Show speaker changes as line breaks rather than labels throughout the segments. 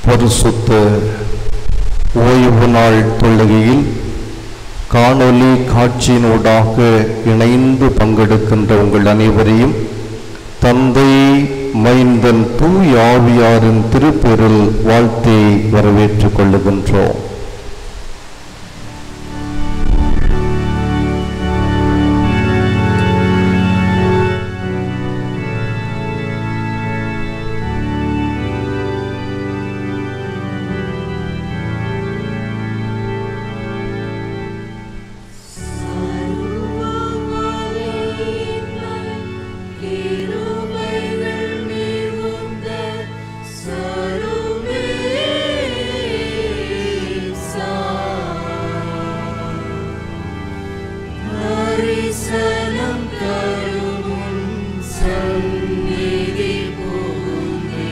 பரிசுத்த ஓய்வு நாள் தொழுகையில் காணொளி காட்சியினூடாக இணைந்து பங்கெடுக்கின்ற உங்கள் அனைவரையும் தந்தை மைந்தன் தூய் ஆவியாரின் திருப்பெருள் வாழ்த்தை வரவேற்றுக் கொள்ளுகின்றோம்
தரிசனம் தரும் சந்நிதி புகுந்தே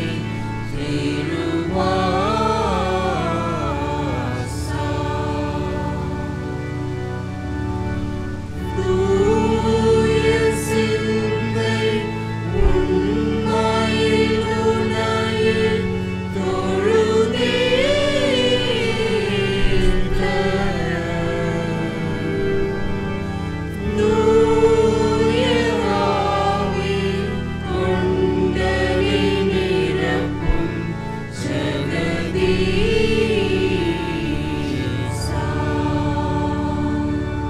தூய சிந்தை உண்மையில் உனையில் தொழுதேத்த தூய ஆவி கொண்டனை நிரப்பும் ஜெகதீசா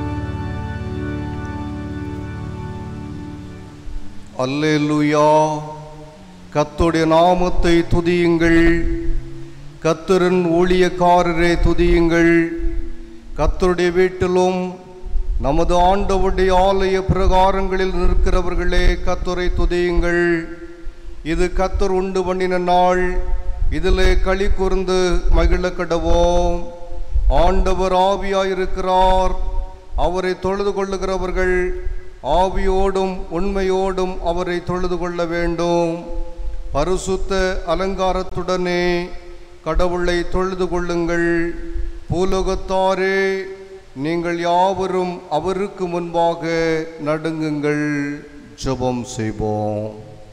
அல்லேலூயா கர்த்தருடைய நாமத்தை துதியுங்கள் கர்த்தரின் ஊழியக்காரரை துதியுங்கள் கர்த்தருடைய வீட்டிலும் நமது ஆண்டவருடைய ஆலய பிரகாரங்களில் நிற்கிறவர்களே கர்த்தரை துதியுங்கள் இது கர்த்தர் உண்டு பண்ணின நாள் இதிலே களி கூர்ந்து மகிழ கடவோம் ஆண்டவர் ஆவியாயிருக்கிறார் அவரை தொழுது கொள்ளுகிறவர்கள் ஆவியோடும் உண்மையோடும் அவரை தொழுது கொள்ள வேண்டும் பரிசுத்த அலங்காரத்துடனே கடவுளை தொழுது கொள்ளுங்கள் பூலோகத்தாரே நீங்கள் யாவரும் அவருக்கு முன்பாக நடுங்குங்கள் ஜெபம் செய்வோம்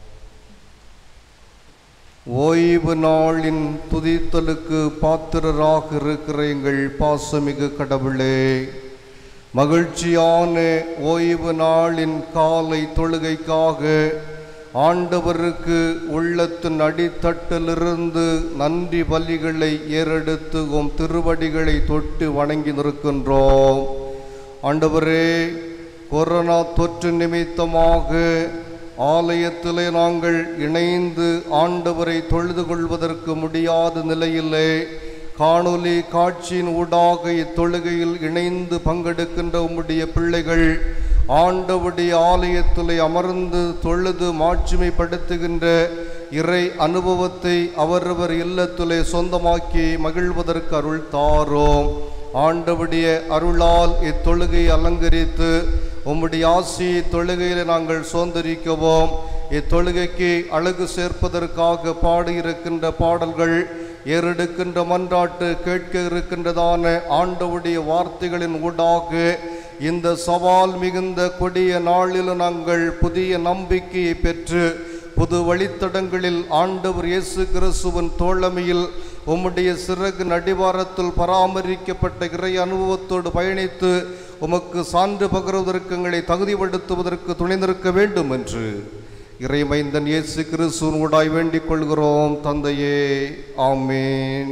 ஓய்வு நாளின் துதித்தலுக்கு பாத்திரராக இருக்கிற எங்கள் பாசமிகு கடவுளே மகிழ்ச்சியான ஓய்வு நாளின் காலை தொழுகைக்காக ஆண்டவருக்கு உள்ளத்தின் அடித்தட்டிலிருந்து நன்றி பலிகளை ஏறெடுத்து உம் திருவடிகளை தொட்டு வணங்கி நிற்கின்றோம் ஆண்டவரே கொரோனா தொற்று நிமித்தமாக ஆலயத்திலே நாங்கள் இணைந்து ஆண்டவரை தொழுது கொள்வதற்கு முடியாத நிலையிலே காணொலி காட்சியின் ஊடாக இத்தொழுகையில் இணைந்து பங்கெடுக்கின்ற உம்முடைய பிள்ளைகள் ஆண்டவுடைய ஆலயத்திலே அமர்ந்து தொழுது மாட்சிமைப்படுத்துகின்ற இறை அனுபவத்தை அவரவர் இல்லத்திலே சொந்தமாக்கி மகிழ்வதற்கு அருள் தாரோம் ஆண்டவுடைய அருளால் இத்தொழுகையை அலங்கரித்து உம்முடைய ஆசியை தொழுகையில நாங்கள் சோந்தரிக்கவும் இத்தொழுகைக்கு அழகு சேர்ப்பதற்காக பாடியிருக்கின்ற பாடல்கள் ஏறெடுக்கின்ற மன்றாட்டு கேட்க இருக்கின்றதான ஆண்டவுடைய வார்த்தைகளின் ஊடாக இந்த சவால் மிகுந்த கொடிய நாளில் நாங்கள் புதிய நம்பிக்கையை பெற்று புது வழித்தடங்களில் ஆண்டவர் இயேசு கிறிஸ்துவின் தோழமையில் உம்முடைய சிறகு நடிவாரத்தில் பராமரிக்கப்பட்ட இறை அனுபவத்தோடு பயணித்து உமக்கு சான்று பகருவதற்கு எங்களை தகுதிப்படுத்துவதற்கு துணை நிற்க வேண்டும் என்று இறைமைந்தன் இயேசு கிறிஸ்துவின் ஊடாய் வேண்டிக் கொள்கிறோம் தந்தையே ஆமேன்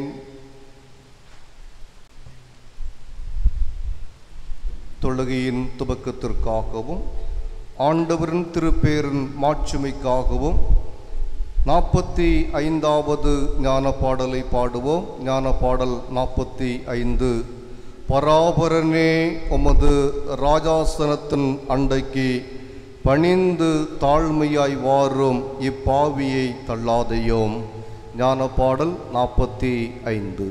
தொழுகையின் துவக்கத்திற்காகவும் ஆண்டவரின் திருப்பேரின் மாட்சிமைக்காகவும் நாற்பத்தி ஐந்தாவது ஞான பாடலை பாடுவோம் ஞான பாடல் நாற்பத்தி ஐந்து பராபரனே உமது ராஜாசனத்தின் அண்டைக்கு பணிந்து தாழ்மையாய் வாரும் இப்பாவியை தள்ளாதையோம் ஞான பாடல் நாற்பத்தி ஐந்து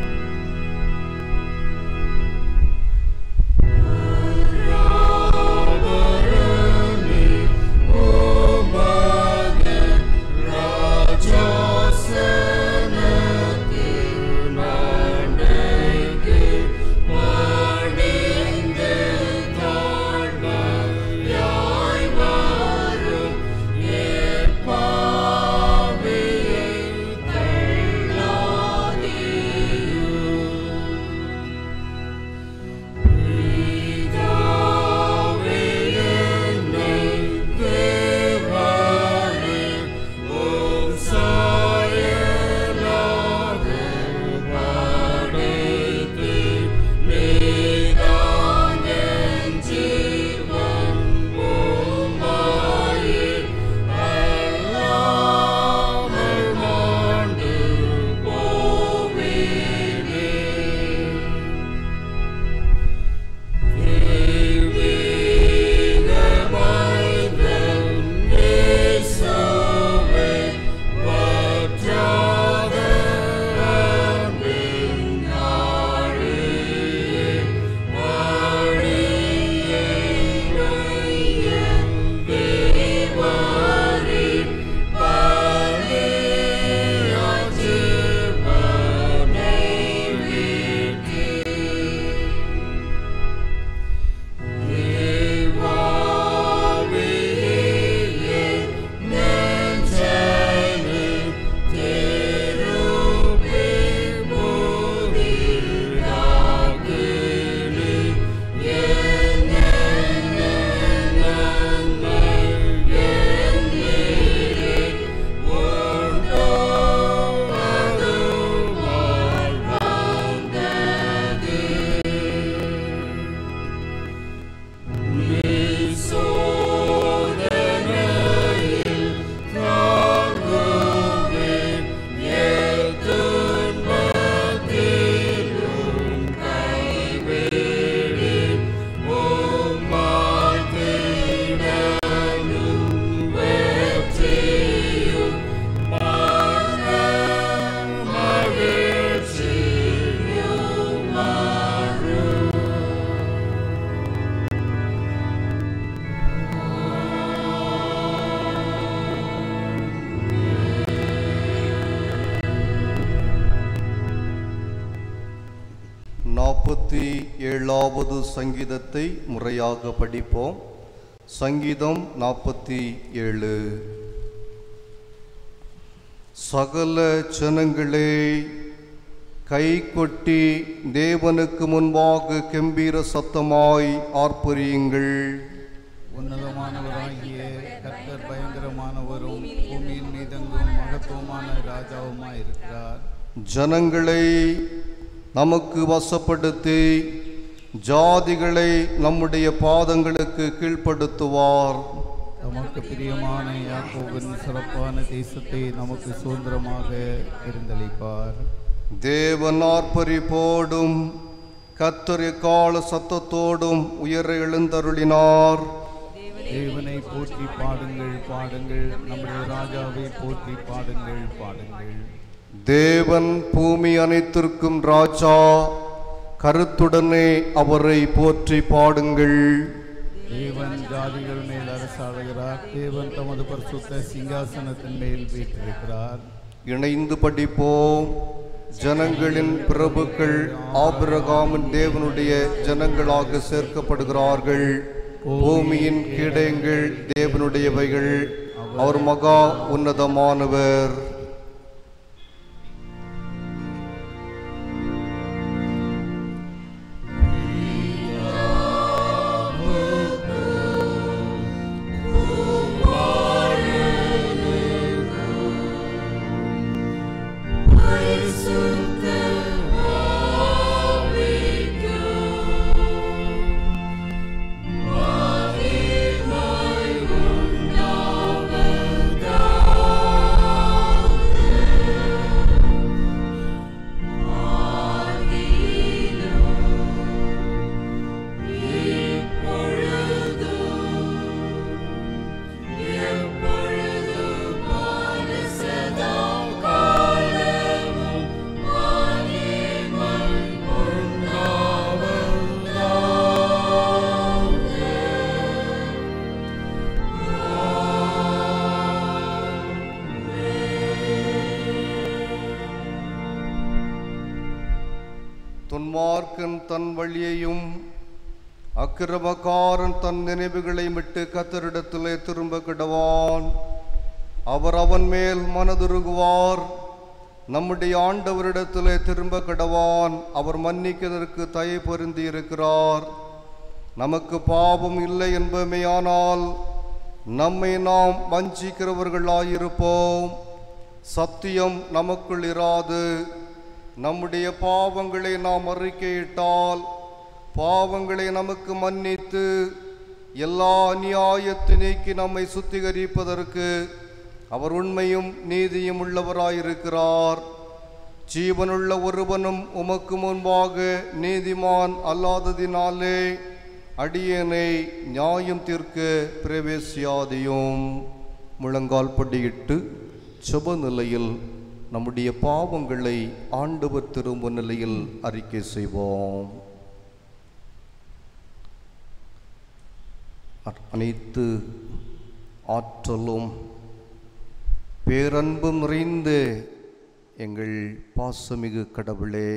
Amen.
நாற்பத்தி ஏழாவது சங்கீதத்தை முறையாக படிப்போம் சங்கீதம் நாற்பத்தி ஏழு சகல ஜனங்களே கை கொட்டி தேவனுக்கு முன்பாக கெம்பீர சத்தமாய் ஆர்ப்பரியுங்கள்
உன்னதமானவராகிய கர்த்தர் பயங்கரமானவரும் பூமியின் மீதெங்கும் மகத்துவமான ராஜாவுமாய் இருக்கிறார்
ஜனங்களை நமக்கு வசப்படுத்தி ஜாதிகளை நம்முடைய பாதங்களுக்கு கீழ்ப்படுத்துவார்
தமக்கு பிரியமான யாக்கோபின் சிறப்பான தேசத்தை நமக்கு சுதந்திரமாக இருந்தளிப்பார்
தேவன் ஆர்ப்பரிப்போடும் கத்தரி கால சத்தத்தோடும் உயர எழுந்தருளினார்
தேவனை போற்றி பாடுங்கள் பாடுங்கள் நம்முடைய ராஜாவை போற்றி பாடுங்கள் பாடுங்கள்
தேவன் பூமி அனைத்திற்கும் ராஜா கருத்துடனே அவரை போற்றி பாடுங்கள்
தேவன் ஜாதிகள் மேல் அரசாளுகிறார் தேவன் தமது பரிசுத்த சிங்காசனத்தின் மேல் வீற்றிருக்கிறார்
இணைந்து படிப்போம் ஜனங்களின் பிரபுக்கள் ஆபிரகாமின் தேவனுடைய ஜனங்களாக சேர்க்கப்படுகிறார்கள் பூமியின் கீடங்கள் தேவனுடையவைகள் அவர் மகா உன்னதமானவர்
பரிசுத்த ஆவிக்கு மகிமை
துன்மார்க்கன் தன் வழியையும் அக்கிரமக்காரன் தன் நினைவுகளை விட்டு கத்தரிடத்திலே திரும்ப கிடவான் அவர் அவன் மேல் மனதுருகுவார் நம்முடைய ஆண்டவரிடத்திலே திரும்ப கிடவான் அவர் மன்னிக்கிறதற்கு தயை பொருந்தி இருக்கிறார் நமக்கு பாவம் இல்லை என்பமையானால் நம்மை நாம் வஞ்சிக்கிறவர்களாயிருப்போம் சத்தியம் நமக்குள் இராது நம்முடைய பாவங்களை நாம் அறிக்கையிட்டால் பாவங்களை நமக்கு மன்னித்து எல்லா அநியாயத்தை நீக்கி நம்மை சுத்திகரிப்பதற்கு அவர் உண்மையும் நீதியும் உள்ளவராயிருக்கிறார் ஜீவனுள்ள ஒருவனும் உமக்கு முன்பாக நீதிமான் அல்லாததினாலே அடியேனை நியாயம் தீர்க்க பிரவேசியாதையும் முழங்கால் படியிட்டு சுப நிலையில் நம்முடைய பாவங்களை ஆண்டவர் திரும்ப நிலையில் அறிக்கை செய்வோம் அ- அனைத்து ஆற்றலும் பேரன்பும் நிறைந்த எங்கள் பாசமிகு கடவுளே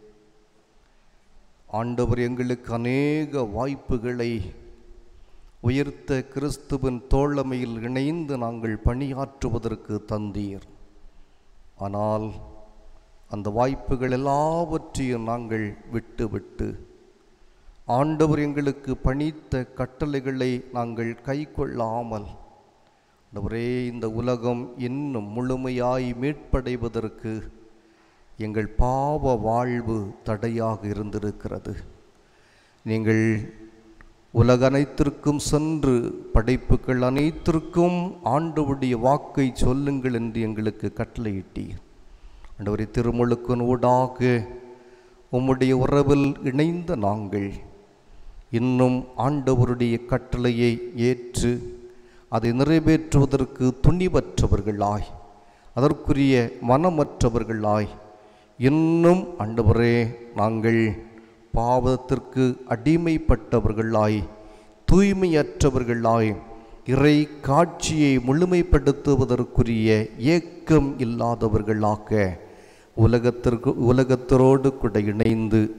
ஆண்டவர் எங்களுக்கு அநேக வாய்ப்புகளை உயர்த்த கிறிஸ்துவின் தோழமையில் இணைந்து நாங்கள் பணியாற்றுவதற்கு தந்தீர் ஆனால் அந்த வாய்ப்புகள் எல்லாவற்றையும் நாங்கள் விட்டு விட்டு ஆண்டவர் எங்களுக்கு பணித்த கட்டளைகளை நாங்கள் கைக்கொள்ளாமல் ஆண்டவரே இந்த உலகம் இன்னும் முழுமையாய் மீட்படைவதற்கு எங்கள் பாவ வாழ்வு தடையாக இருந்திருக்கிறது நீங்கள் உலக அனைத்திற்கும் சென்று படைப்புகள் அனைத்திற்கும் ஆண்டவருடைய வாக்கை சொல்லுங்கள் என்று எங்களுக்கு கட்டளையிட்டீர் ஆண்டவரை திருமுழுக்கின் ஊடாக உம்முடைய உறவில் இணைந்த நாங்கள் இன்னும் ஆண்டவருடைய கட்டளையை ஏற்று அதை நிறைவேற்றுவதற்கு துணிவற்றவர்களாய் அதற்குரிய மனமற்றவர்களாய் இன்னும் ஆண்டவரே நாங்கள் பாவத்திற்கு அடிமைப்பட்டவர்களாய் தூய்மையற்றவர்களாய் இறை காட்சியை முழுமைப்படுத்துவதற்குரிய ஏக்கம் இல்லாதவர்களாக உலகத்திற்கு உலகத்தரோடு கூட இணைந்து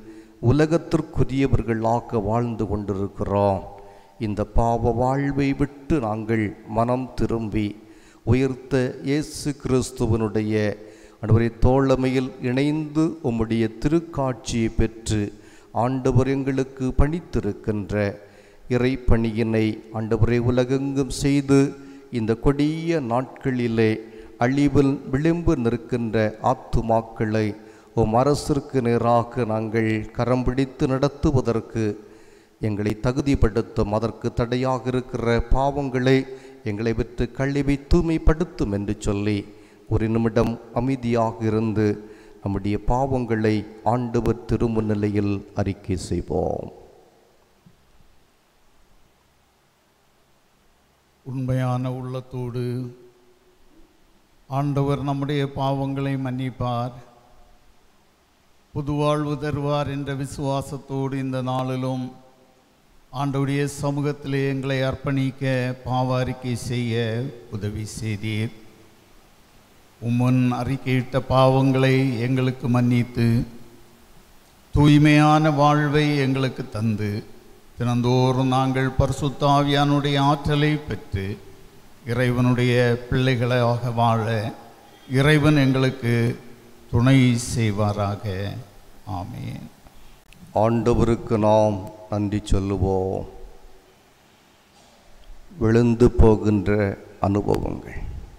உலகத்திற்குரியவர்களாக வாழ்ந்து கொண்டிருக்கிறோம் இந்த பாவ வாழ்வை விட்டு நாங்கள் மனம் திரும்பி உயர்த்த இயேசு கிறிஸ்துவனுடைய ஆண்டவரை தோழமையில் இணைந்து உம்முடைய திருக்காட்சியை பெற்று ஆண்டவர் எங்களுக்கு பணித்திருக்கின்ற இறைப்பணியினை ஆண்டவரை உலகெங்கும் செய்து இந்த கொடிய நாட்களிலே அழிவில் விளிம்பு நிற்கின்ற ஆத்துமாக்களை உம் அரசிற்கு நேராக நாங்கள் கரம் பிடித்து நடத்துவதற்கு எங்களை தகுதிப்படுத்தும் அதற்கு தடையாக இருக்கிற பாவங்களை எங்களை விட்டு கழுவி தூய்மைப்படுத்தும் என்று சொல்லி ஒரு நிமிடம் அமைதியாக இருந்து நம்முடைய பாவங்களை ஆண்டவர் திருமுன்னிலையில் அறிக்கை செய்வோம்
உண்மையான உள்ளத்தோடு ஆண்டவர் நம்முடைய பாவங்களை மன்னிப்பார் புதுவாழ்வு தருவார் என்ற விசுவாசத்தோடு இந்த நாளிலும் ஆண்டவருடைய சமூகத்திலே எங்களை அர்ப்பணிக்க பாவ அறிக்கை செய்ய உதவி செய்தீர் உம்முன் அறிக்கையிட்ட பாவங்களை எங்களுக்கு மன்னித்து தூய்மையான வாழ்வை எங்களுக்கு தந்து தினந்தோறும் நாங்கள் பரிசுத்தாவியானுடைய ஆற்றலை பெற்று இறைவனுடைய பிள்ளைகளாக வாழ இறைவன் எங்களுக்கு துணை செய்வாராக ஆமென்
ஆண்டவருக்கு நாம் நன்றி சொல்லுவோம் விழுந்து போகின்ற அனுபவங்கள்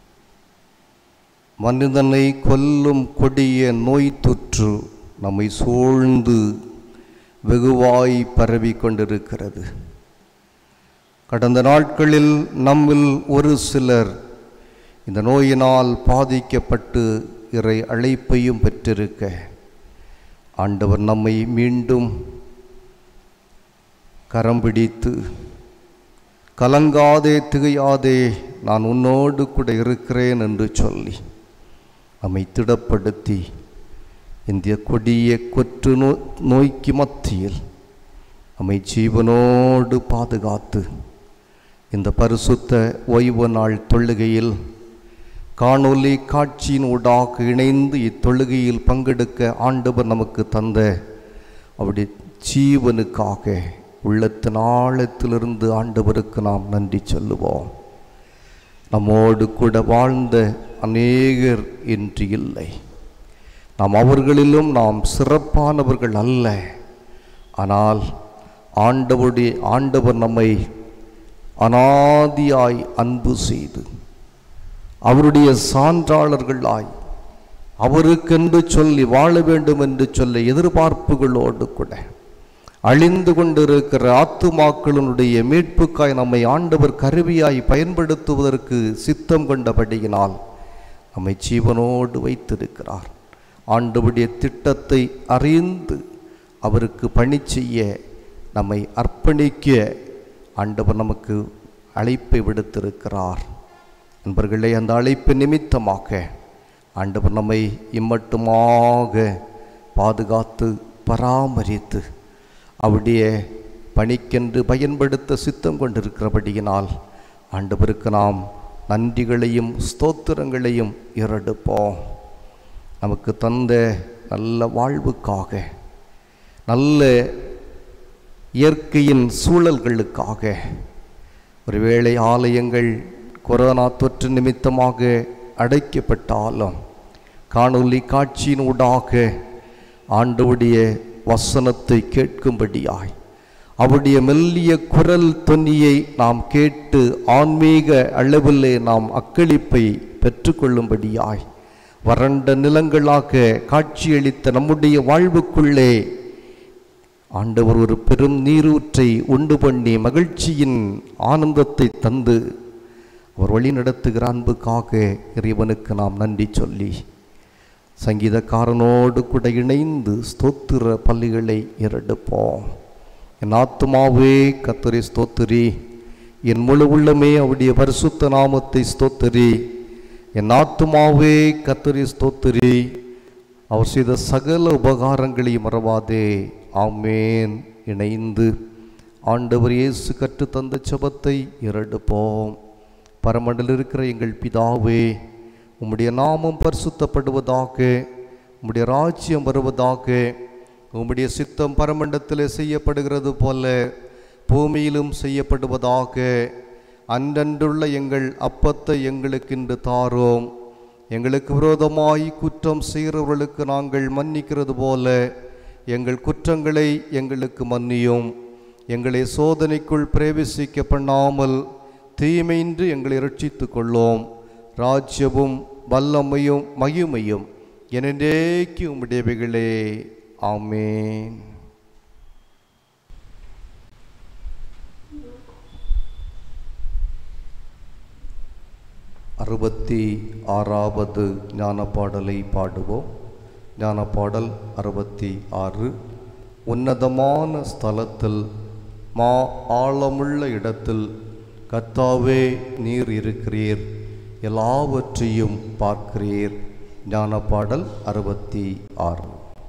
மனிதனை கொல்லும் கொடிய நோய் தொற்று நம்மை சூழ்ந்து வெகுவாய் பரவி கொண்டிருக்கிறது கடந்த நாட்களில் நம்மில் ஒரு சிலர் இந்த நோயினால் பாதிக்கப்பட்டு இறை அழைப்பையும் பெற்றிருக்க ஆண்டவர் நம்மை மீண்டும் கரம் பிடித்து கலங்காதே திகையாதே நான் உன்னோடு கூட இருக்கிறேன் என்று சொல்லி நம்மை திடப்படுத்தி இந்த கொடிய கொற்று நோ நோய்க்கு மத்தியில் நம்மை ஜீவனோடு பாதுகாத்து இந்த பரிசுத்த ஓய்வு நாள் தொழுகையில் காணொலி காட்சியின் ஊடாக இணைந்து இத்தொழுகையில் பங்கெடுக்க ஆண்டவர் நமக்கு தந்த அவருடைய ஜீவனுக்காக உள்ளத்தின் ஆழத்திலிருந்து ஆண்டவருக்கு நாம் நன்றி சொல்லுவோம் நம்மோடு கூட வாழ்ந்த அநேகர் இன்று இல்லை நாம் அவர்களிலும் நாம் சிறப்பானவர்கள் அல்ல ஆனால் ஆண்டவருடைய ஆண்டவர் நம்மை அனாதியாய் அன்பு செய்து அவருடைய சான்றாளர்களாய் அவருக்கென்று சொல்லி வாழ வேண்டும் என்று சொல்ல எதிர்பார்ப்புகளோடு கூட அழிந்து கொண்டிருக்கிற ஆத்துமாக்களினுடைய மீட்புக்காய் நம்மை ஆண்டவர் கருவியாய் பயன்படுத்துவதற்கு சித்தம் கொண்டபடியினால் நம்மை ஜீவனோடு வைத்திருக்கிறார் ஆண்டவருடைய திட்டத்தை அறிந்து அவருக்கு பணி செய்ய நம்மை அர்ப்பணிக்க ஆண்டவர் நமக்கு அழைப்பை விடுத்திருக்கிறார் நண்பர்களே அந்த அழைப்பு நிமித்தமாக ஆண்டவர் நம்மை இம்மட்டுமாக பாதுகாத்து பராமரித்து அவருடைய பணிக்கென்று பயன்படுத்த சித்தம் கொண்டிருக்கிறபடியினால் ஆண்டவருக்கு நாம் நன்றிகளையும் ஸ்தோத்திரங்களையும் இரடுப்போம் நமக்கு தந்த நல்ல வாழ்வுக்காக நல்ல இயற்கையின் சூழல்களுக்காக ஒருவேளை ஆலயங்கள் கொரோனா தொற்று நிமித்தமாக அடைக்கப்பட்டாலும் காணொளி காட்சியின் ஊடாக ஆண்டவுடைய வசனத்தை கேட்கும்படியாய் அவருடைய மெல்லிய குரல் தொனியை நாம் கேட்டு ஆன்மீக அளவிலே நாம் அக்களிப்பை பெற்றுக்கொள்ளும்படியாய் வறண்ட நிலங்களாக காட்சியளித்த நம்முடைய வாழ்வுக்குள்ளே ஆண்டவர் ஒரு பெரும் நீரூற்றை உண்டு பண்ணி மகிழ்ச்சியின் ஆனந்தத்தை தந்து அவர் வழி நடத்துகிற அன்புக்காக இறைவனுக்கு நாம் நன்றி சொல்லி சங்கீதக்காரனோடு கூட இணைந்து ஸ்தோத்திர பள்ளிகளை இரடுப்போம் என் ஆத்துமாவே கத்தரி ஸ்தோத்திரி என் முழு உள்ளமே அவருடைய பரிசுத்த நாமத்தை ஸ்தோத்திரி என் ஆத்துமாவே கத்தரி ஸ்தோத்திரி அவர் செய்த சகல உபகாரங்களையும் மறவாதே ஆமேன் இணைந்து ஆண்டவர் இயேசு கற்றுத் தந்த செபத்தை இரடுப்போம் பரமண்டல் இருக்கிற எங்கள் பிதாவே உம்முடைய நாமம் பரிசுத்தப்படுவதாக உம்முடைய ராஜ்யம் வருவதாக உம்முடைய சித்தம் பரமண்டத்திலே செய்யப்படுகிறது போல பூமியிலும் செய்யப்படுவதாக அன்றன்றுள்ள எங்கள் அப்பத்தை எங்களுக்கு இன்று தாரோம் எங்களுக்கு விரோதமாய் குற்றம் செய்கிறவர்களுக்கு நாங்கள் மன்னிக்கிறது போல எங்கள் குற்றங்களை எங்களுக்கு மன்னியும் எங்களை சோதனைக்குள் பிரவேசிக்க பண்ணாமல் தீமையின்றி எங்களை ரட்சித்துக் கொள்ளோம் ராஜ்யமும் வல்லமையும் மகிமையும் எனேக்கு உம்முடையவைகளே ஆமேன் அறுபத்தி ஆறாவது ஞான பாடலை பாடுவோம் ஞான பாடல் அறுபத்தி ஆறு உன்னதமான ஸ்தலத்தில் மா ஆழமுள்ள இடத்தில் கர்த்தாவே நீர் இருக்கிறீர் எல்லாவற்றையும் பார்க்கிறீர் ஞான பாடல் அறுபத்தி ஆறு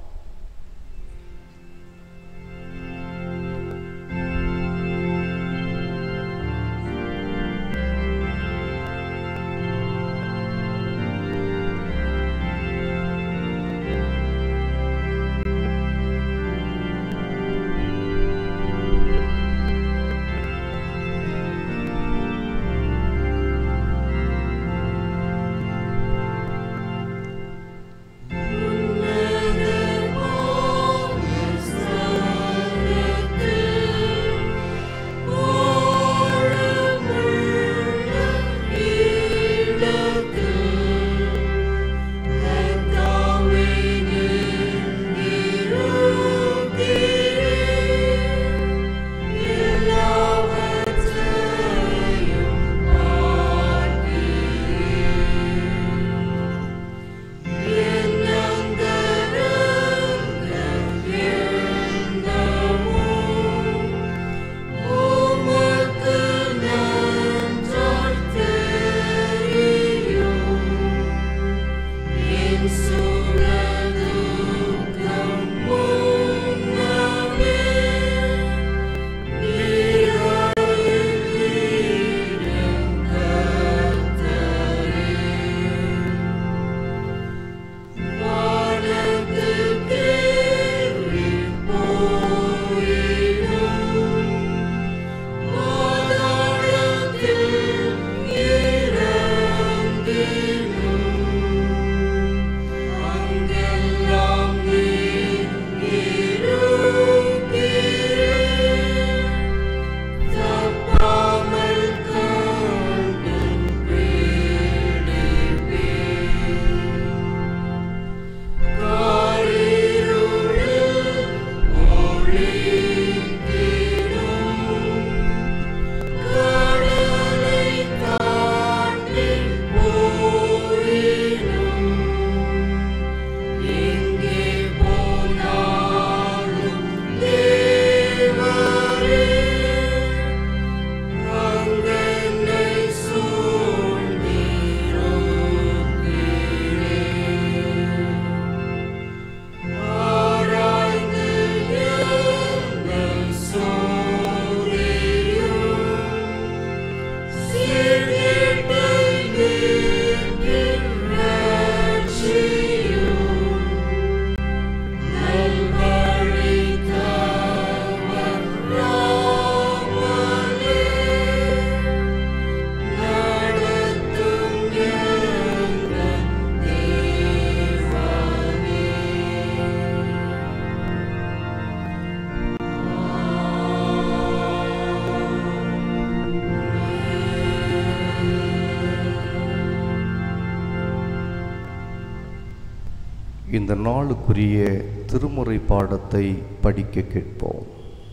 இந்த நாளுக்குரிய திருமுறை பாடத்தை படிக்க கேட்போம்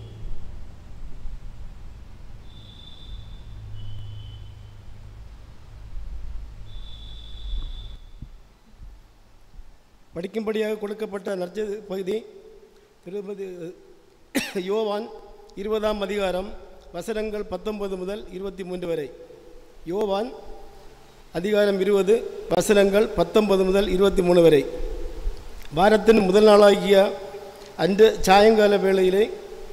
படிக்கும்படியாக கொடுக்கப்பட்ட நற்செய்தி பகுதி திருப்பதி யோவான் இருபதாம் அதிகாரம் வசனங்கள் பத்தொன்பது முதல் இருபத்தி மூன்று வரை யோவான் அதிகாரம் இருபது வசனங்கள் பத்தொன்பது முதல் இருபத்தி மூணு வரை வாரத்தின் முதல் நாளாகிய அன்று சாயங்கால வேளையிலே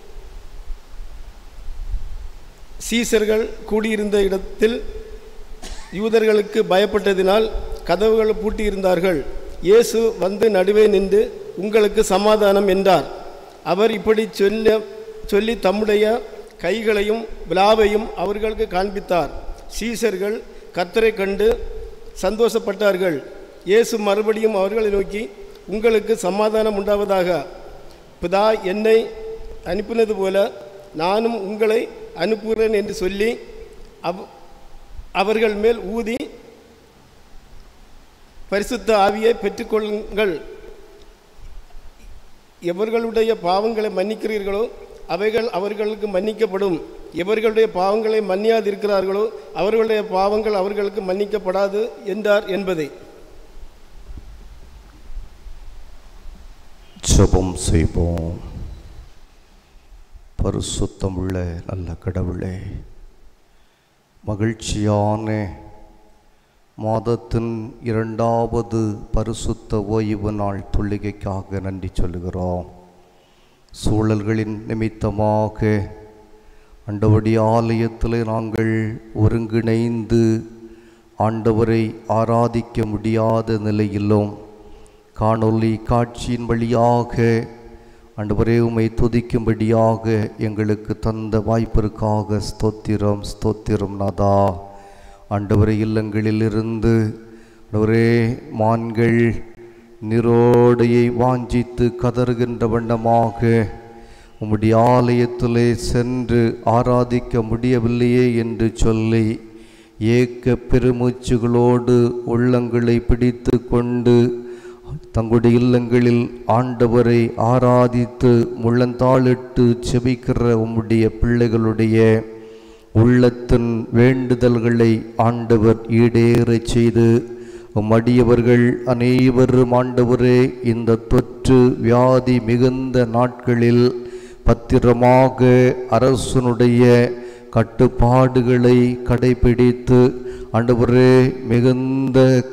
சீசர்கள் கூடியிருந்த இடத்தில் யூதர்களுக்கு பயப்பட்டதினால் கதவுகள் பூட்டியிருந்தார்கள் இயேசு வந்து நடுவே நின்று உங்களுக்கு சமாதானம் என்றார் அவர் இப்படி சொல்ல சொல்லி தம்முடைய கைகளையும் விழாவையும் அவர்களுக்கு காண்பித்தார் சீசர்கள் கர்த்தரை கண்டு சந்தோஷப்பட்டார்கள் இயேசு மறுபடியும் அவர்களை நோக்கி உங்களுக்கு சமாதானம் உண்டாவதாக பிதா என்னை அனுப்பினது போல நானும் உங்களை அனுப்புகிறேன் என்று சொல்லி அவ் அவர்கள் மேல் ஊதி பரிசுத்த ஆவியை பெற்றுக்கொள்ளுங்கள் எவர்களுடைய பாவங்களை மன்னிக்கிறீர்களோ அவைகள் அவர்களுக்கு மன்னிக்கப்படும் எவர்களுடைய பாவங்களை மன்னியாதிருக்கிறார்களோ அவர்களுடைய பாவங்கள் அவர்களுக்கு மன்னிக்கப்படாது என்றார் என்பதை
ஜெபம் செய்வோம் பரிசுத்தமுள்ள நல்ல கடவுளே மகிழ்ச்சியான மாதத்தின் இரண்டாவது பரிசுத்த ஓய்வு நாள் தொழுகைக்காக நன்றி சொல்லுகிறோம் சூழல்களின் நிமித்தமாக ஆண்டவருடைய ஆலயத்தில் நாங்கள் ஒருங்கிணைந்து ஆண்டவரை ஆராதிக்க முடியாத நிலையிலும் காணொளி காட்சியின் வழியாக ஆண்டவரே உம்மை துதிக்கும்படியாக எங்களுக்கு தந்த வாய்ப்பிற்காக ஸ்தோத்திரம் ஸ்தோத்திரம் நாதா ஆண்டவரே இல்லங்களிலிருந்து ஆண்டவரே மான்கள் நிரோடையை வாஞ்சித்து கதறுகின்ற வண்ணமாக உம்முடைய ஆலயத்திலே சென்று ஆராதிக்க முடியவில்லையே என்று சொல்லி ஏக்க பெருமூச்சுகளோடு உள்ளங்களை பிடித்து கொண்டு தங்களுடைய இல்லங்களில் ஆண்டவரை ஆராதித்து முள்ளந்தாளிட்டு செபிக்கிற உம்முடைய பிள்ளைகளுடைய உள்ளத்தின் வேண்டுதல்களை ஆண்டவர் ஈடேறச் செய்து உம் அடியவர்கள் அனைவரும் ஆண்டவரே இந்த தொற்று வியாதி மிகுந்த நாட்களில் பத்திரமாக அரசனுடைய கட்டுப்பாடுகளை கடைபிடித்து ஆண்டவரே மிகுந்த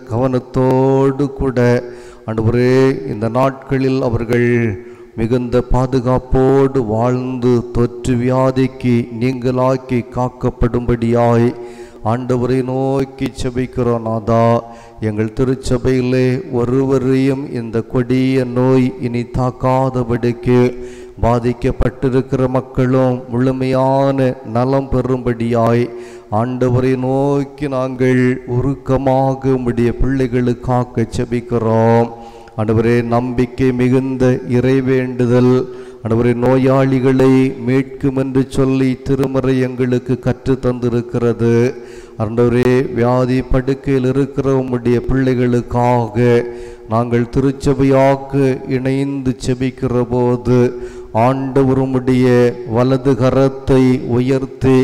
கவனத்தோடு கூட ஆண்டவரே இந்த நாட்களில் அவர்கள் மிகுந்த பாதுகாப்போடு வாழ்ந்து தொற்று வியாதிக்கு நீங்களாக்கி காக்கப்படும்படியாய் ஆண்டவரை நோக்கி செபிக்கிறோம் நாதா எங்கள் திருச்சபையிலே ஒருவரையும் இந்த கொடிய நோய் இனி தாக்காதபடிக்கு பாதிக்கப்பட்டிருக்கிற மக்களும் முழுமையான நலம் பெறும்படியாய் ஆண்டவரை நோக்கி நாங்கள் உருக்கமாக உம்முடைய பிள்ளைகளுக்காக செபிக்கிறோம் ஆண்டவரே நம்பிக்கை மிகுந்த இறைவேண்டுதல் ஆண்டவரே நோயாளிகளை மீட்கும் என்று சொல்லி திருமறை எங்களுக்கு கற்று தந்திருக்கிறது ஆண்டவரே வியாதி படுக்கையில் இருக்கிற உம்முடைய பிள்ளைகளுக்காக நாங்கள் திருச்சபையாக்க இணைந்து செபிக்கிற போது ஆண்டவர் உம்முடைய வலது கரத்தை உயர்த்தி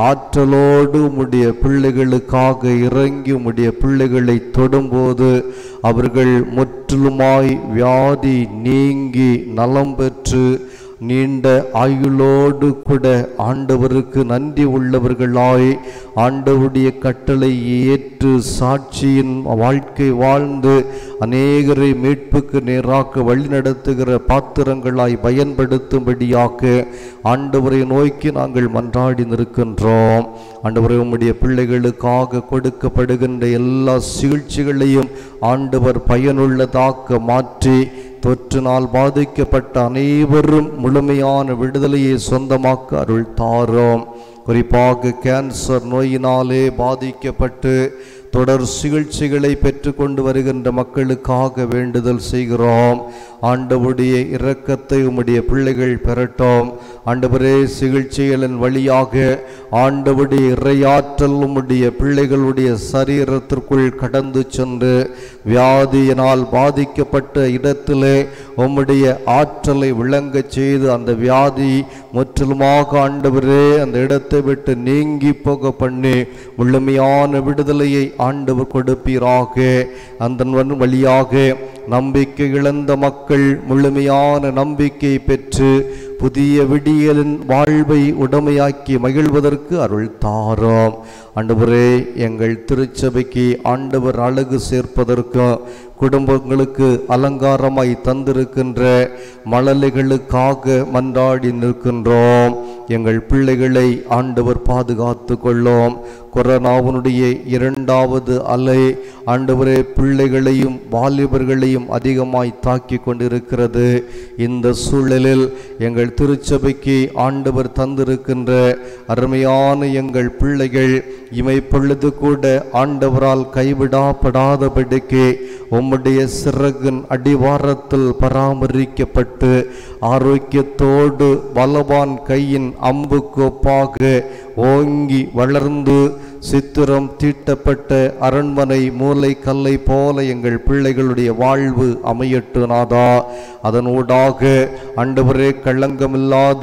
ஆற்றலோடு உம்முடைய பிள்ளைகளுக்காக இறங்கி உம்முடைய பிள்ளைகளை தொடும்போது அவர்கள் முற்றிலுமாய் வியாதி நீங்கி நலம் பெற்று நீண்ட ஆயுளோடு கூட ஆண்டவருக்கு நன்றி உள்ளவர்களாய் ஆண்டவருடைய கட்டளை ஏற்று சாட்சியின் வாழ்க்கை வாழ்ந்து அநேகரை மீட்புக்கு நேராக வழிநடத்துகிற பாத்திரங்களாய் பயன்படுத்தும்படியாக ஆண்டவரை நோக்கி நாங்கள் மன்றாடி நிற்கின்றோம் ஆண்டவரை உம்முடைய பிள்ளைகளுக்காக கொடுக்கப்படுகின்ற எல்லா சிகிச்சைகளையும் ஆண்டவர் பயனுள்ளதாக்க மாற்றி தொற்றினால் பாதிக்கப்பட்ட அனைவரும் முழுமையான விடுதலையை சொந்தமாக்க அருள் தாரோம் குறிப்பாக கேன்சர் நோயினாலே பாதிக்கப்பட்டு தொடர் சிகிச்சைகளை பெற்றுக்கொண்டு வருகின்ற மக்களுக்காக வேண்டுதல் செய்கிறோம் ஆண்டவருடைய இரக்கத்தை உம்முடைய பிள்ளைகள் பெறட்டும் ஆண்டவரே சிகிச்சைகளின் வழியாக ஆண்டவருடைய இறையாற்றல் உம்முடைய பிள்ளைகளுடைய சரீரத்திற்குள் கடந்து சென்று வியாதியினால் பாதிக்கப்பட்ட இடத்திலே உம்முடைய ஆற்றலை விளங்கச் செய்து அந்த வியாதி முற்றிலுமாக ஆண்டவரே அந்த இடத்தை விட்டு நீங்கி போக பண்ணி முழுமையான விடுதலையை ஆண்டவர் கொடுப்பீராக அந்த வழியாக நம்பிக்கை இழந்த மக்கள் முழுமையான நம்பிக்கை பெற்று புதிய விடியலின் வாழ்வை உடமையாக்கி மகிழ்வதற்கு அருள் தாரோம் ஆண்டவரே எங்கள் திருச்சபைக்கு ஆண்டவர் அழகு சேர்ப்பதற்கும் குடும்பங்களுக்கு அலங்காரமாய் தந்திருக்கின்ற மழலைகளுக்காக மன்றாடி நிற்கின்றோம் எங்கள் பிள்ளைகளை ஆண்டவர் பாதுகாத்து கொள்ளோம் கொரோனாவினுடைய இரண்டாவது அலை ஆண்டவரே பிள்ளைகளையும் வாலிபர்களையும் அதிகமாய் தாக்கி கொண்டிருக்கிறது இந்த சூழலில் எங்கள் திருச்சபைக்கு ஆண்டவர் தந்திருக்கின்ற அருமையான எங்கள் பிள்ளைகள் இமை பொழுது கூட ஆண்டவரால் கைவிடப்படாதபடிக்கு உம்முடைய சிறகின் அடிவாரத்தில் பராமரிக்கப்பட்டு ஆரோக்கியத்தோடு பலவான் கையின் அம்புக்கு ஒப்பாக ஓங்கி வளர்ந்து சித்திரம் தீட்டப்பட்ட அரண்மனை மூலை கல்லை போல எங்கள் பிள்ளைகளுடைய வாழ்வு அமையட்டு நாதா அதனூடாக ஆண்டவரே களங்கமில்லாத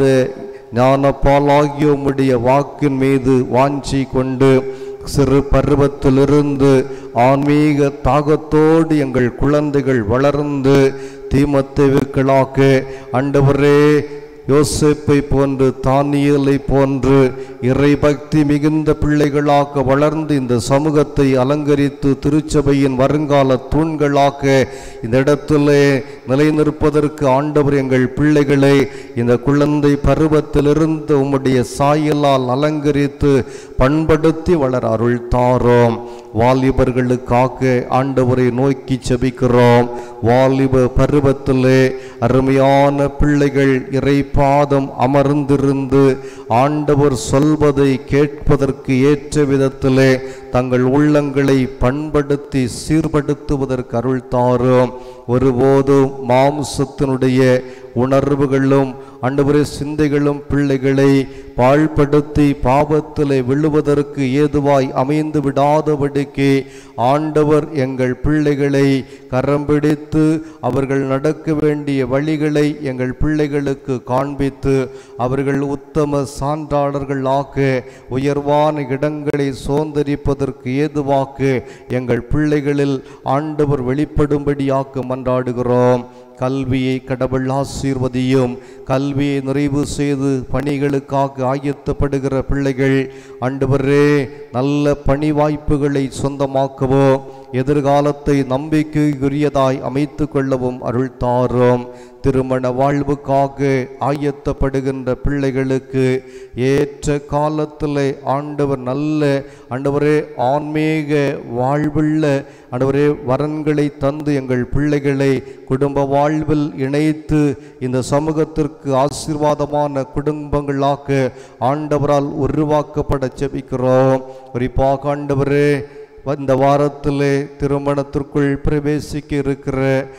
ஞானப்பாலாகிய உம்முடைய வாக்கின் மீது வாஞ்சி கொண்டு சிறு பருவத்திலிருந்து ஆன்மீக தாகத்தோடு எங்கள் குழந்தைகள் வளர்ந்து தீமத்தேவுக்களாக ஆண்டவரே யோசேப்பை போன்று தானியலை போன்று இறைபக்தி மிகுந்த பிள்ளைகளாக வளர்ந்து இந்த சமூகத்தை அலங்கரித்து திருச்சபையின் வருங்கால தூண்களாக இந்த இடத்திலே நிலைநிற்பதற்கு ஆண்டவர் எங்கள் பிள்ளைகளை இந்த குழந்தை பருவத்திலிருந்து உம்முடைய சாயலால் அலங்கரித்து பண்படுத்தி வளர அருள் தாரோம் வாலிபர்களுக்காக ஆண்டவரை நோக்கி செபிக்கிறோம் வாலிப பருவத்திலே அருமையான பிள்ளைகள் இறைபாதம் அமர்ந்திருந்து ஆண்டவர் சொல்வதை கேட்பதற்கு ஏற்ற விதத்திலே தங்கள் உள்ளங்களை பண்படுத்தி சீர்படுத்துவதற்கு அருள் தாரும் ஒருபோதும் மாம்சத்தினுடைய உணர்வுகளும் ஆண்டவரே சிந்தைகளும் பிள்ளைகளை பாழ்படுத்தி பாவத்திலே விழுவதற்கு ஏதுவாய் அமைந்து விடாதபடிக்கு ஆண்டவர் எங்கள் பிள்ளைகளை கரம் பிடித்து அவர்கள் நடக்க வேண்டிய வழிகளை எங்கள் பிள்ளைகளுக்கு காண்பித்து அவர்கள் உத்தம சான்றாளர்களாக உயர்வான இடங்களை சோந்தரிப்பதற்கு ஏதுவாக எங்கள் பிள்ளைகளில் ஆண்டவர் வெளிப்படும்படியாக்க மன்றாடுகிறோம் கல்வியை கடவுள் ஆசீர்வதியும் கல்வியை நிறைவு செய்து பணிகளுக்காக ஆயத்தப்படுகிற பிள்ளைகள் ஆண்டவரே நல்ல பணி வாய்ப்புகளை சொந்தமாக்கவோ எதிர்காலத்தை நம்பிக்கைக்குரியதாய் அமைத்து கொள்ளவும் அருள் தாரும் திருமண வாழ்வுக்காக ஆயத்தப்படுகின்ற பிள்ளைகளுக்கு ஏற்ற காலத்தில் ஆண்டவர் நல்ல ஆண்டவரே ஆன்மீக வாழ்வுள்ள ஆண்டவரே வரன்களை தந்து எங்கள் பிள்ளைகளை குடும்ப வாழ்வில் இணைத்து இந்த சமூகத்திற்கு ஆசீர்வாதமான குடும்பங்களாக ஆண்டவரால் உருவாக்கப்பட செபிக்கிறோம் குறிப்பாக ஆண்டவரே இந்த வாரத்திலே திருமணத்திற்குள் பிரவேசிக்க இருக்கிற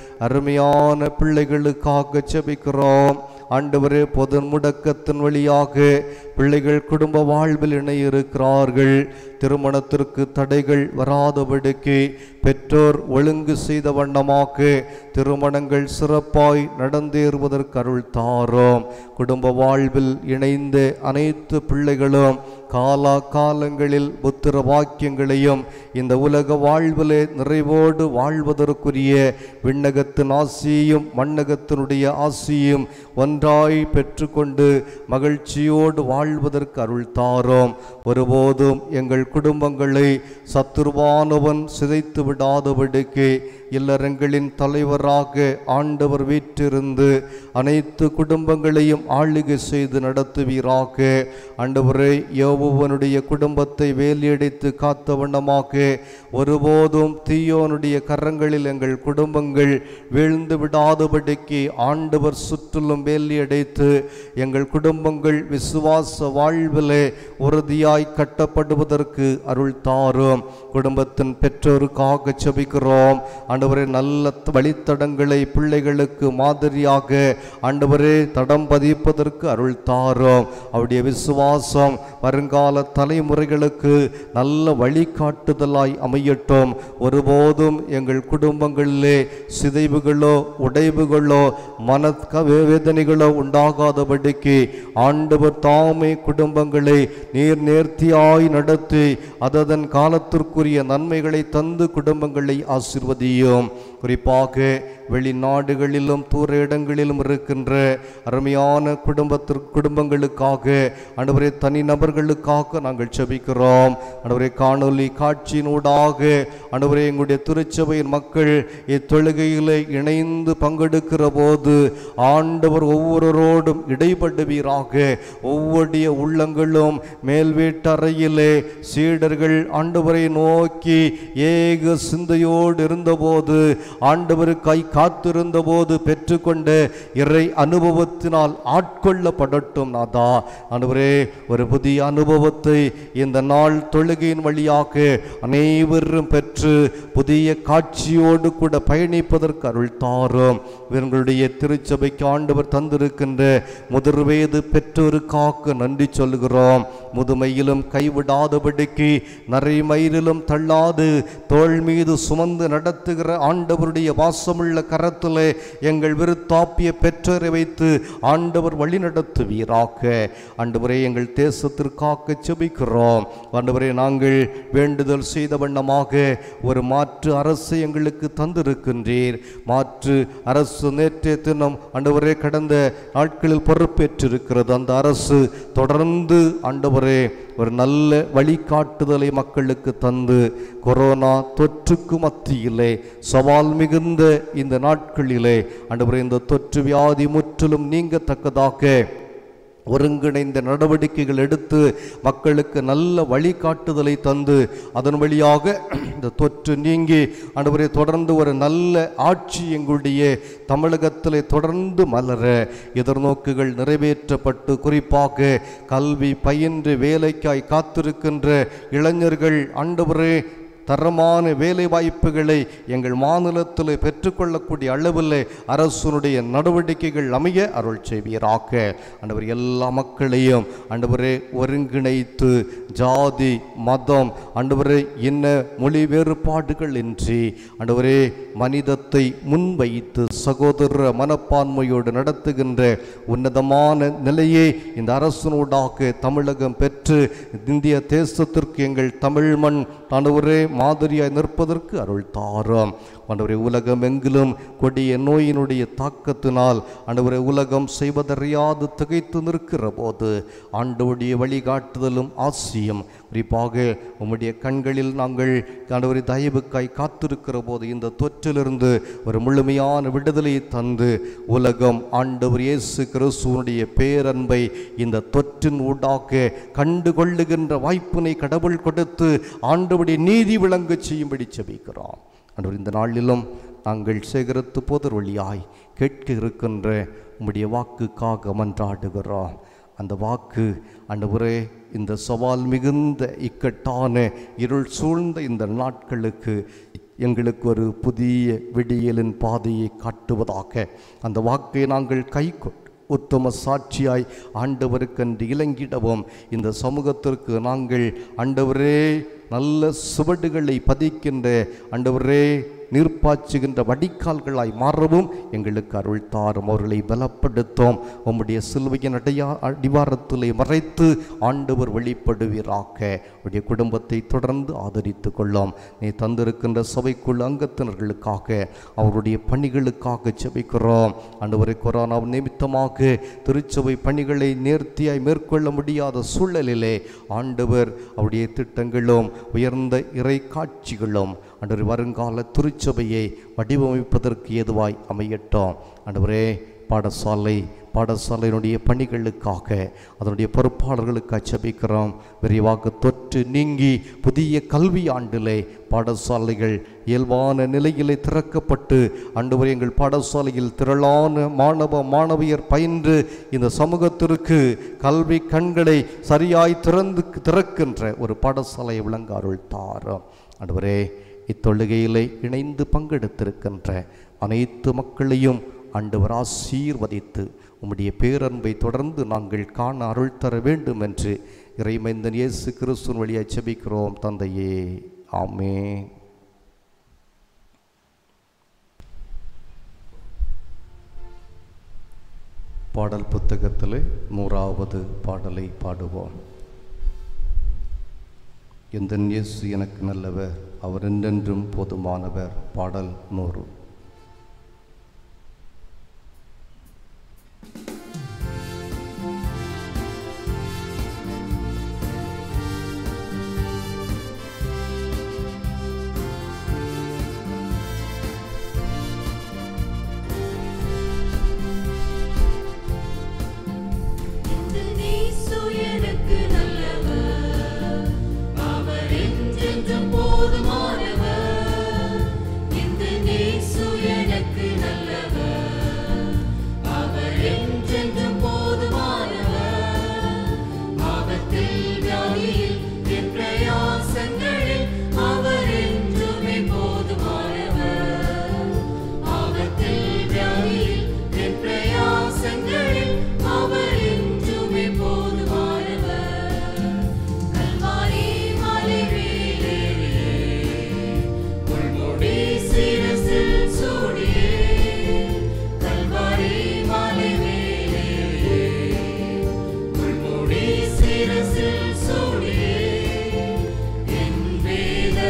அருமையான பிள்ளைகளுக்காக செபிக்கிறோம் ஆண்டவரே பொது முடக்கத்தின் வழியாக பிள்ளைகள் குடும்ப வாழ்வில் இணைய இருக்கிறார்கள் திருமணத்திற்கு தடைகள் வராதபடிக்கு பெற்றோர் ஒழுங்கு செய்த வண்ணமாக திருமணங்கள் சிறப்பாய் நடந்தேறுவதற்கு அருள் தாரோம் குடும்ப வாழ்வில் இணைந்த அனைத்து பிள்ளைகளும் காலா காலங்களில் புத்திர வாக்கியங்களையும் இந்த உலக வாழ்விலே நிறைவோடு வாழ்வதற்குரிய விண்ணகத்தின் ஆசியும் மண்ணகத்தினுடைய ஆசியும் ஒன்றாய் பெற்றுக்கொண்டு மகிழ்ச்சியோடு வாழ்வதற்கு அருள் தாரோம் ஒருபோதும் எங்கள் குடும்பங்களை சத்துருவானவன் சிதைத்து விடாதபடிக்கு இல்லறங்களின் தலைவராக ஆண்டவர் வீற்றிருந்து அனைத்து குடும்பங்களையும் ஆளுகை செய்து நடத்துவீராக ஆண்டவரே யோபுவனுடைய குடும்பத்தை வேலியடித்து காத்த வண்ணமாக ஒருபோதும் தீயோனுடைய கரங்களில் எங்கள் குடும்பங்கள் வீழ்ந்து விடாதபடிக்கு ஆண்டவர் சுற்றிலும் வேலியடைத்து எங்கள் குடும்பங்கள் விசுவாச வாழ்விலே உறுதியாய் கட்டப்படுவதற்கு அருள் தாரும் குடும்பத்தின் பெற்றோருக்காக செபிக்கிறோம் ஆண்டவரே நல்ல வழித்தடங்களை பிள்ளைகளுக்கு மாதிரியாக ஆண்டவரே தடம் பதிப்பதற்கு அருள் தாரும் அவருடைய விசுவாசம் வருங்கால தலைமுறைகளுக்கு நல்ல வழிகாட்டுதலாய் அமையட்டும் ஒருபோதும் எங்கள் குடும்பங்களிலே சிதைவுகளோ உடைவுகளோ மன வேதனைகளோ உண்டாகாதபடிக்கு ஆண்டவர் தாமே குடும்பங்களை நீர் நேர்த்தியாய் நடத்தி அததன் காலத்திற்குரிய நன்மைகளை தந்து குடும்பங்களை ஆசிர்வதியும் குறிப்பாக வெளிநாடுகளிலும் தூர இடங்களிலும் இருக்கின்ற அருமையான குடும்பத்திற்கு குடும்பங்களுக்காக ஆண்டவரே தனிநபர்களுக்காக நாங்கள் செபிக்கிறோம் ஆண்டவரே காணொலி காட்சியினூடாக ஆண்டவரே எங்களுடைய திருச்சபையின் மக்கள் இத்தொழுகையிலே இணைந்து பங்கெடுக்கிற போது ஆண்டவர் ஒவ்வொருவரோடும் இடைப்படுவீராக ஒவ்வொருடைய உள்ளங்களும் மேல் வீட்டறையிலே சீடர்கள் ஆண்டவரை நோக்கி ஏக சிந்தையோடு இருந்தபோது ஆண்டவருக்காய் காத்திருந்த போது பெற்றுக்கொண்ட இறை அனுபவத்தினால் ஆட்கொள்ளப்படட்டும் நாதா ஆண்டவரே ஒரு புதிய அனுபவத்தை இந்த நாள் தொழுகையின் வழியாக அனைவரும் பெற்று புதிய காட்சியோடு கூட பயணிப்பதற்கு அருள் தாரும் இவர்களுடைய திருச்சபைக்கு ஆண்டவர் தந்திருக்கின்ற முதிர்வேது பெற்றோருக்காக நன்றி சொல்கிறோம் முதுமையிலும் கைவிடாதபடிக்கு நரைமயிரிலும் தள்ளாது தோள் மீது சுமந்து நடத்துகிற ஆண்டவருடைய வாசமுள்ள கரத்திலே எங்கள் விருத்தாப்பிய பெற்றோரை வைத்து ஆண்டவர் வழி நடத்துவீராக ஆண்டவரே எங்கள் தேசத்திற்காக செபிக்கிறோம் ஆண்டவரே நாங்கள் வேண்டுதல் செய்த வண்ணமாக ஒரு மாற்று அரசு எங்களுக்கு தந்திருக்கின்றீர் மாற்று அரசு நேற்றைய தினம் ஆண்டவரே கடந்த நாட்களில் பொறுப்பேற்றிருக்கிறது அந்த அரசு தொடர்ந்து ஆண்டவரே ஒரு நல்ல வழிகாட்டுதலை மக்களுக்கு தந்து கொரோனா தொற்றுக்கு மத்தியிலே சவால் மிகுந்த இந்த நாட்களிலே ஆண்டவரே இந்த தொற்று வியாதி முற்றிலும் நீங்கத்தக்கதாக ஒருங்கிணைந்த நடவடிக்கைகள் எடுத்து மக்களுக்கு நல்ல வழிகாட்டுதலை தந்து அதன் வழியாக இந்த தொற்று நீங்கி ஆண்டவரே தொடர்ந்து ஒரு நல்ல ஆட்சி எங்களுடைய தமிழகத்திலே தொடர்ந்து மலர எதிர்நோக்குகள் நிறைவேற்றப்பட்டு குறிப்பாக கல்வி பயின்று வேலைக்காய் காத்திருக்கின்ற இளைஞர்கள் ஆண்டவரே தரமான வேலை வாய்ப்புகளை எங்கள் மாநிலத்தில் பெற்றுக்கொள்ளக்கூடிய அளவில் அரசுனுடைய நடவடிக்கைகள் அமைய அருள் செய்வீராக ஆண்டவர் எல்லா மக்களையும் ஆண்டவரே ஒருங்கிணைத்து ஜாதி மதம் ஆண்டவரே என்ன மொழி வேறுபாடுகள் இன்றி ஆண்டவரே மனிதத்தை முன்வைத்து சகோதர மனப்பான்மையோடு நடத்துகின்ற உன்னதமான நிலையை இந்த அரசனூடாக தமிழகம் பெற்று இந்திய தேசத்திற்கு எங்கள் தமிழ் மண் ஆண்டவரே மாதிரியாய் நிற்பதற்கு அருள் தாரும் ஆண்டவரே உலகம் எங்கிலும் கொடிய நோயினுடைய தாக்கத்தினால் ஆண்டவரே உலகம் செய்வதறியாது திகைத்து நிற்கிற போது ஆண்டவருடைய வழிகாட்டுதலும் ஆசியும் குறிப்பாக உம்முடைய கண்களில் நாங்கள் ஆண்டவரை தயவுக்காய் காத்திருக்கிற போது இந்த தொற்றிலிருந்து ஒரு முழுமையான விடுதலையை தந்து உலகம் ஆண்டவர் இயேசு கிறிஸ்துவனுடைய பேரன்பை இந்த தொற்றின் ஊடாக கண்டுகொள்ளுகின்ற வாய்ப்பினை கடவுள் கொடுத்து ஆண்டவருடைய நீதி விளங்கச் செய்யும்படி செபிக்கிறோம் ஆண்டவர் இந்த நாளிலும் நாங்கள் சேகரித்து போதர் வழியாய் கேட்க இருக்கின்ற உம்முடைய வாக்குக்காக மன்றாடுகிறோம் அந்த வாக்கு ஆண்டவரே இந்த சவால் மிகுந்த இக்கட்டான இருள் சூழ்ந்த இந்த நாட்களுக்கு எங்களுக்கு ஒரு புதிய விடியலின் பாதையை காட்டுவதாக அந்த வாக்கை நாங்கள் கை உத்தம சாட்சியாய் ஆண்டவருக்கென்று இலங்கிடவும் இந்த சமூகத்திற்கு நாங்கள் ஆண்டவரே நல்ல சுவடுகளை பதிக்கின்ற ஆண்டவரே நீர்ப்பாய்ச்சுகின்ற வடிகால்களாய் மாறவும் எங்களுக்கு அருள் தாரும் அவர்களை பலப்படுத்தும் உம்முடைய சிலுவையின் அடையா அடிவாரத்திலே மறைத்து ஆண்டவர் வெளிப்படுவீராக உடைய குடும்பத்தை தொடர்ந்து ஆதரித்து கொள்ளும் நீ தந்திருக்கின்ற சபைக்குள் அங்கத்தினர்களுக்காக அவருடைய பணிகளுக்காக செபிக்கிறோம் ஆண்டவரை கொரோனா நிமித்தமாக திருச்சபை பணிகளை நேர்த்தியாய் மேற்கொள்ள முடியாத சூழலிலே ஆண்டவர் அவருடைய திட்டங்களும் உயர்ந்த இறை காட்சிகளும் ஆண்டவர் வருங்கால திருச்சபையை வடிவமைப்பதற்கு ஏதுவாய் அமையட்டும் ஆண்டவரே பாடசாலை பாடசாலையினுடைய பணிகளுக்காக அதனுடைய பொறுப்பாளர்களுக்காக செபிக்கிறோம் விரைவாக தொற்று நீங்கி புதிய கல்வி ஆண்டிலே பாடசாலைகள் இயல்பான நிலையிலே திறக்கப்பட்டு ஆண்டவர் எங்கள் பாடசாலையில் திரளான மாணவ மாணவியர் பயின்று இந்த சமூகத்திற்கு கல்வி கண்களை சரியாய் திறந்து திறக்கின்ற ஒரு பாடசாலை விளங்க அருள் தாரும் ஆண்டவரே இத்தொழுகையிலே இணைந்து பங்கெடுத்திருக்கின்ற அனைத்து மக்களையும் ஆண்டவர் ஆசீர்வதித்து உம்முடைய பேரன்பை தொடர்ந்து நாங்கள் காண அருள் தர வேண்டும் என்று இறைமைந்தன் இயேசு கிறிஸ்துவின் வழியாய் செபிக்கிறோம் தந்தையே ஆமென் பாடல் புத்தகத்திலே நூறாவது பாடலை பாடுவோம் எந்த இயேசு எனக்கு நல்லவர் அவர் என்றென்றும் போதுமானவர் பாடல் நூறு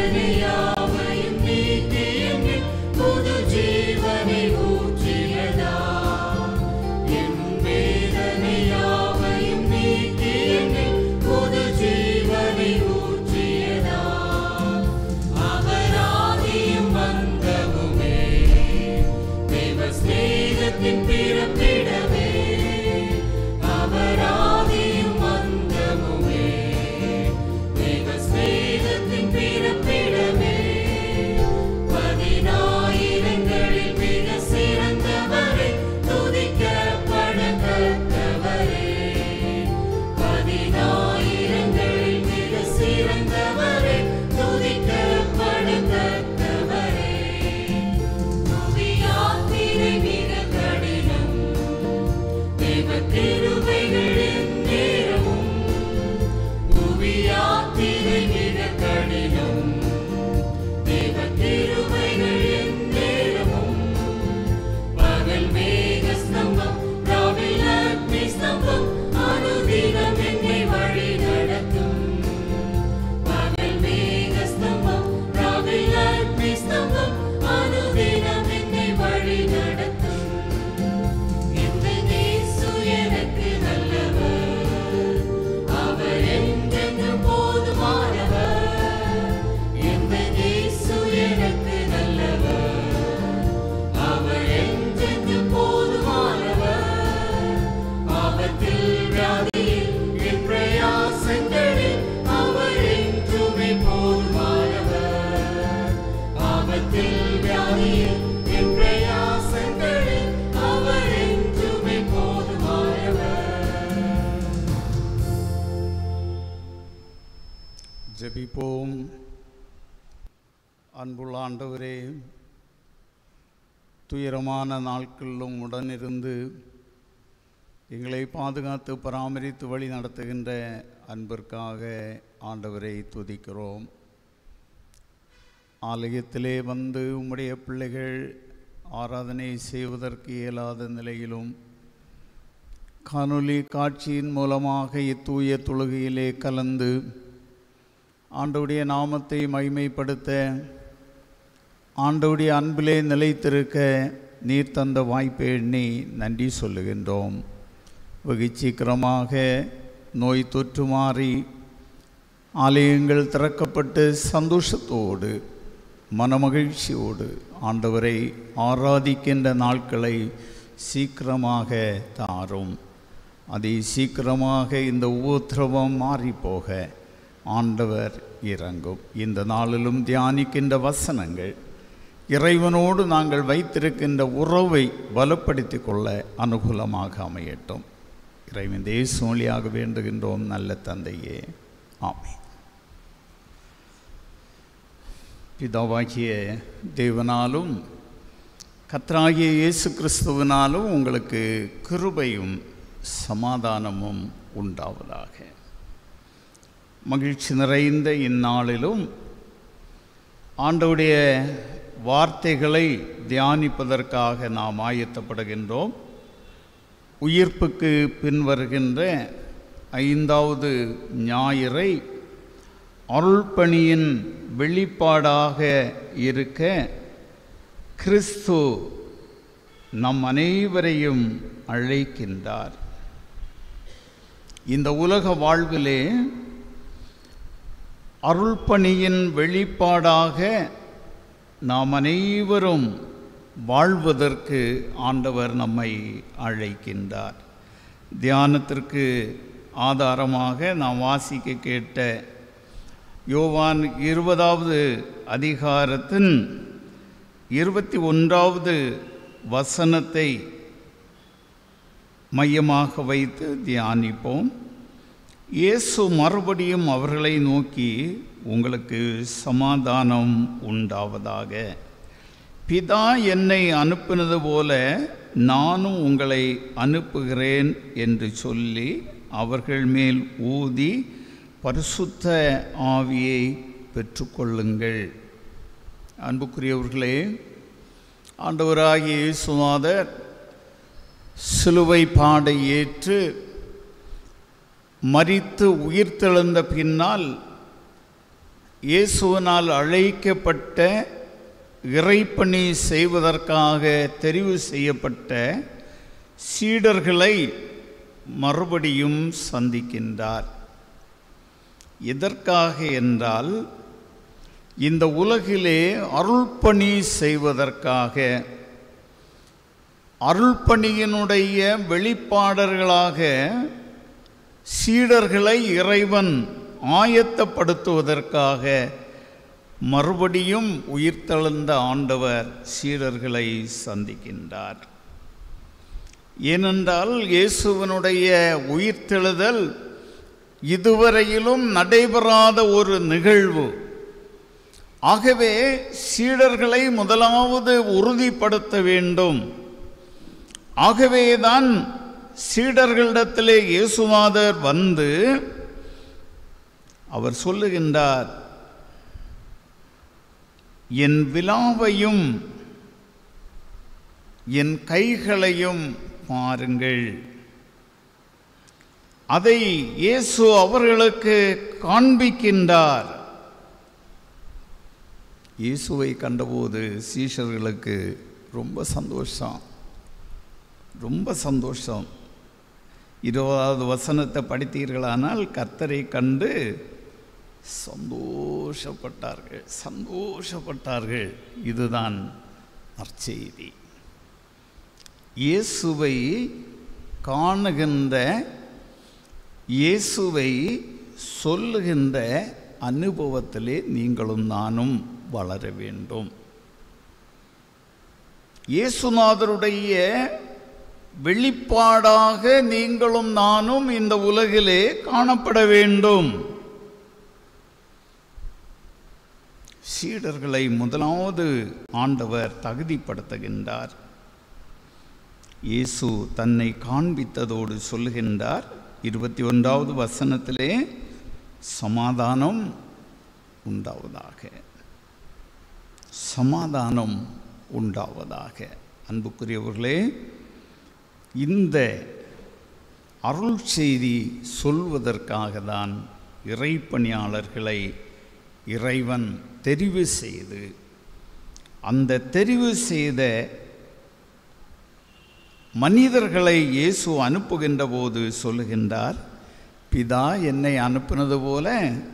வேதனையாவையும் நீக்கி என்னில் புது ஜீவனை ஊற்றியதா என் வேதனையாவையும் நீக்கி என்னில் புது ஜீவனை ஊற்றியதா அபராதியும் வந்தவுமே தெய்வ ஸ்நேகத்தின் பிறப்பிடமே அபராதியும் வந்தவுமே தெய்வ ஸ்நேகத்தின் பிறப்பிடமே பதினாயிரங்களில் மிக சிறந்தவரை துதிக்கப்படத்தக்கவரே பதினாயிரங்களில் மிக சிறந்தவரை துதிக்கப்படத்தக்கவரே புவியாத்திரை மிக கடினம் தேவ கிருபைகளின் நேரமும் புவியாத்திரை மிக கடினம் தேவ கிருபைகளின் நேரமும் பகல் மேக ஸ்தம்பம் ராவில் அக்னி ஸ்தம்பம் அனுதினம் என்னை வழி நடத்தும் பகல் மேக ஸ்தம்பம் ராவில் அக்னி ஸ்தம்பம் அனுதினம் என்னை வழி நடத்தும் இந்த இயேசு எனக்கு நல்லவர் அவர் என்றென்றும் போதுமானவர் இந்த இயேசு எனக்கு நல்லவர் அவர் என்றென்றும் போதுமானவர் ஆபத்தில் வியாதியில் என் பிரயாசங்களில் அவர் என்றுமே போதுமானவர் ஆபத்தில் வியாதியில் என் பிரயாசங்களில் அவர் என்றுமே போதுமானவர்
ஜெபிப்போம் அன்புள்ள ஆண்டவரே துயரமான நாட்களிலும் உடனிருந்து எங்களை பாதுகாத்து பராமரித்து வழி நடத்துகின்ற அன்பிற்காக ஆண்டவரை துதிக்கிறோம் ஆலயத்திலே வந்து உம்முடைய பிள்ளைகள் ஆராதனை செய்வதற்கு இயலாத நிலையிலும் காணொளி காட்சியின் மூலமாக இத்தூய தொழுகையிலே கலந்து ஆண்டவுடைய நாமத்தை மகிமைப்படுத்த ஆண்டவுடைய அன்பிலே நிலைத்திருக்க நீர் தந்த வாய்ப்பை எண்ணி நன்றி சொல்லுகின்றோம் வெகு சீக்கிரமாக நோய் தொற்று மாறி ஆலயங்கள் திறக்கப்பட்டு சந்தோஷத்தோடு மனமகிழ்ச்சியோடு ஆண்டவரை ஆராதிக்கின்ற நாட்களை சீக்கிரமாக தாரும் அதை சீக்கிரமாக இந்த உபத்திரவம் மாறிப்போக ஆண்டவர் இறங்கும் இந்த நாளிலும் தியானிக்கின்ற வசனங்கள் இறைவனோடு நாங்கள் வைத்திருக்கின்ற உறவை பலப்படுத்தி கொள்ள அனுகூலமாக அமையட்டும் இறைவன் தேசமொழியாக வேண்டுகின்றோம் நல்ல தந்தையே ஆமென் பிதாவாகிய தேவனாலும் கத்ராகிய இயேசு கிறிஸ்துவினாலும் உங்களுக்கு கிருபையும் சமாதானமும் உண்டாவதாக மகிழ்ச்சி நிறைந்த இந்நாளிலும் ஆண்டவுடைய வார்த்தைகளை தியானிப்பதற்காக நாம் ஆயத்தப்படுகின்றோம் உயிர்ப்புக்கு பின்வருகின்ற ஐந்தாவது ஞாயிறை அருள்பணியின் வெளிப்பாடாக இருக்க கிறிஸ்து நம் அனைவரையும் அழைக்கின்றார் இந்த உலக வாழ்விலே அருள்பணியின் வெளிப்பாடாக நாம் அனைவரும் வாழ்வதற்கு ஆண்டவர் நம்மை அழைக்கின்றார் தியானத்திற்கு ஆதாரமாக நாம் வாசிக்க கேட்ட யோவான் இருபதாவது அதிகாரத்தின் இருபத்தி ஒன்றாவது வசனத்தை மையமாக வைத்து தியானிப்போம் இயேசு மறுபடியும் அவர்களை நோக்கி உங்களுக்கு சமாதானம் உண்டாவதாக பிதா என்னை அனுப்பினது போல நானும் உங்களை அனுப்புகிறேன் என்று சொல்லி அவர்கள் மேல் ஊதி பரிசுத்த ஆவியை பெற்றுக்கொள்ளுங்கள் அன்புக்குரியவர்களே ஆண்டவராகிய இயேசுநாதர் சிலுவை பாடை ஏற்று மரித்து உயிர்த்தெழுந்த பின்னால் இயேசுவினால் அழைக்கப்பட்ட இறைப்பணி செய்வதற்காக தெரிவு செய்யப்பட்ட சீடர்களை மறுபடியும் சந்திக்கின்றார் எதற்காக என்றால் இந்த உலகிலே அருள்பணி செய்வதற்காக அருள்பணியினுடைய வெளிப்பாடர்களாக சீடர்களை இறைவன் ஆயத்தப்படுத்துவதற்காக மறுபடியும் உயிர்த்தெழுந்த ஆண்டவர் சீடர்களை சந்திக்கின்றார் ஏனென்றால் இயேசுவனுடைய உயிர்த்தெழுதல் இதுவரையிலும் நடைபெறாத ஒரு நிகழ்வு ஆகவே சீடர்களை முதலாவது உறுதிப்படுத்த வேண்டும் ஆகவேதான் சீடர்களிடத்திலே இயேசுநாதர் வந்து அவர் சொல்லுகின்றார் என் விழாவையும் என் கைகளையும் பாருங்கள் அதை இயேசு அவர்களுக்கு காண்பிக்கின்றார் இயேசுவை கண்டபோது சீஷர்களுக்கு ரொம்ப சந்தோஷம் ரொம்ப சந்தோஷம் இருபதாவது வசனத்தை படித்தீர்களானால் கர்த்தரை கண்டு சந்தோஷப்பட்டார்கள் சந்தோஷப்பட்டார்கள் இதுதான் நற்செய்தி இயேசுவை காணுகின்ற இயேசுவை சொல்லுகின்ற அனுபவத்திலே நீங்களும் நானும் வளர வேண்டும் இயேசுநாதருடைய வெளிப்பாடாக நீங்களும் நானும் இந்த உலகிலே காணப்பட வேண்டும் சீடர்களை முதலாவது ஆண்டவர் தகுதிப்படுத்துகின்றார் இயேசு தன்னை காண்பித்ததோடு சொல்லுகின்றார் இருபத்தி ஒன்றாவது வசனத்திலே சமாதானம் உண்டாவதாக சமாதானம் உண்டாவதாக அன்புக்குரியவர்களே இந்த அருள் செய்தி சொல்வதற்காக தான் இறைப்பணியாளர்களை இறைவன் தெரிவு செய்து அந்த தெரிவு செய்த மனிதர்களை இயேசு அனுப்புகின்ற போது சொல்லுகின்றார் பிதா என்னை அனுப்பினது போல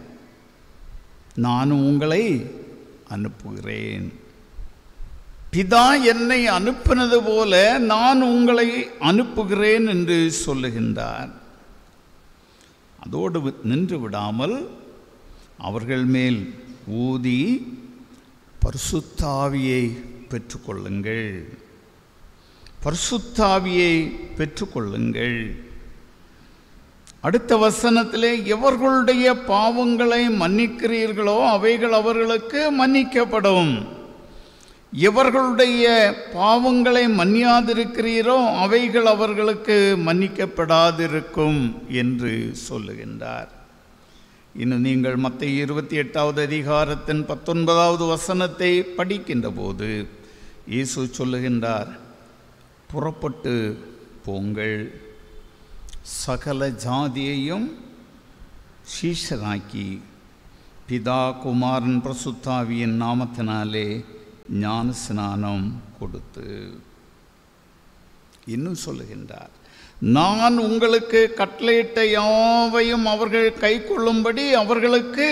நானும் உங்களை அனுப்புகிறேன் பிதா என்னை அனுப்பினது போல நான் உங்களை அனுப்புகிறேன் என்று சொல்லுகின்றார் அதோடு வி- நின்று விடாமல் அவர்கள் மேல் ஊதி பரிசுத்தாவியை பெற்றுக்கொள்ளுங்கள் பரிசுத்தாவியை பெற்றுக்கொள்ளுங்கள் அடுத்த வசனத்திலே எவர்களுடைய பாவங்களை மன்னிக்கிறீர்களோ அவைகள் அவர்களுக்கு மன்னிக்கப்படும் எவர்களுடைய பாவங்களை மன்னியாதிருக்கிறீரோ அவைகள் அவர்களுக்கு மன்னிக்கப்படாதிருக்கும் என்று சொல்லுகின்றார் இன்னும் நீங்கள் மற்ற இருபத்தி எட்டாவது அதிகாரத்தின் பத்தொன்பதாவது வசனத்தை படிக்கின்ற போது இயேசு சொல்லுகின்றார் புறப்பட்டு போங்கள் சகல ஜாதியையும் சீஷராக்கி பிதா குமாரன் பிரசுத்தாவியின் நாமத்தினாலே ஞான ஸ்நானம் கொடுத்து இன்னும் சொல்லுகின்றார் நான் உங்களுக்கு கட்டளையிட்ட யாவையும் அவர்கள் கை கொள்ளும்படி அவர்களுக்கு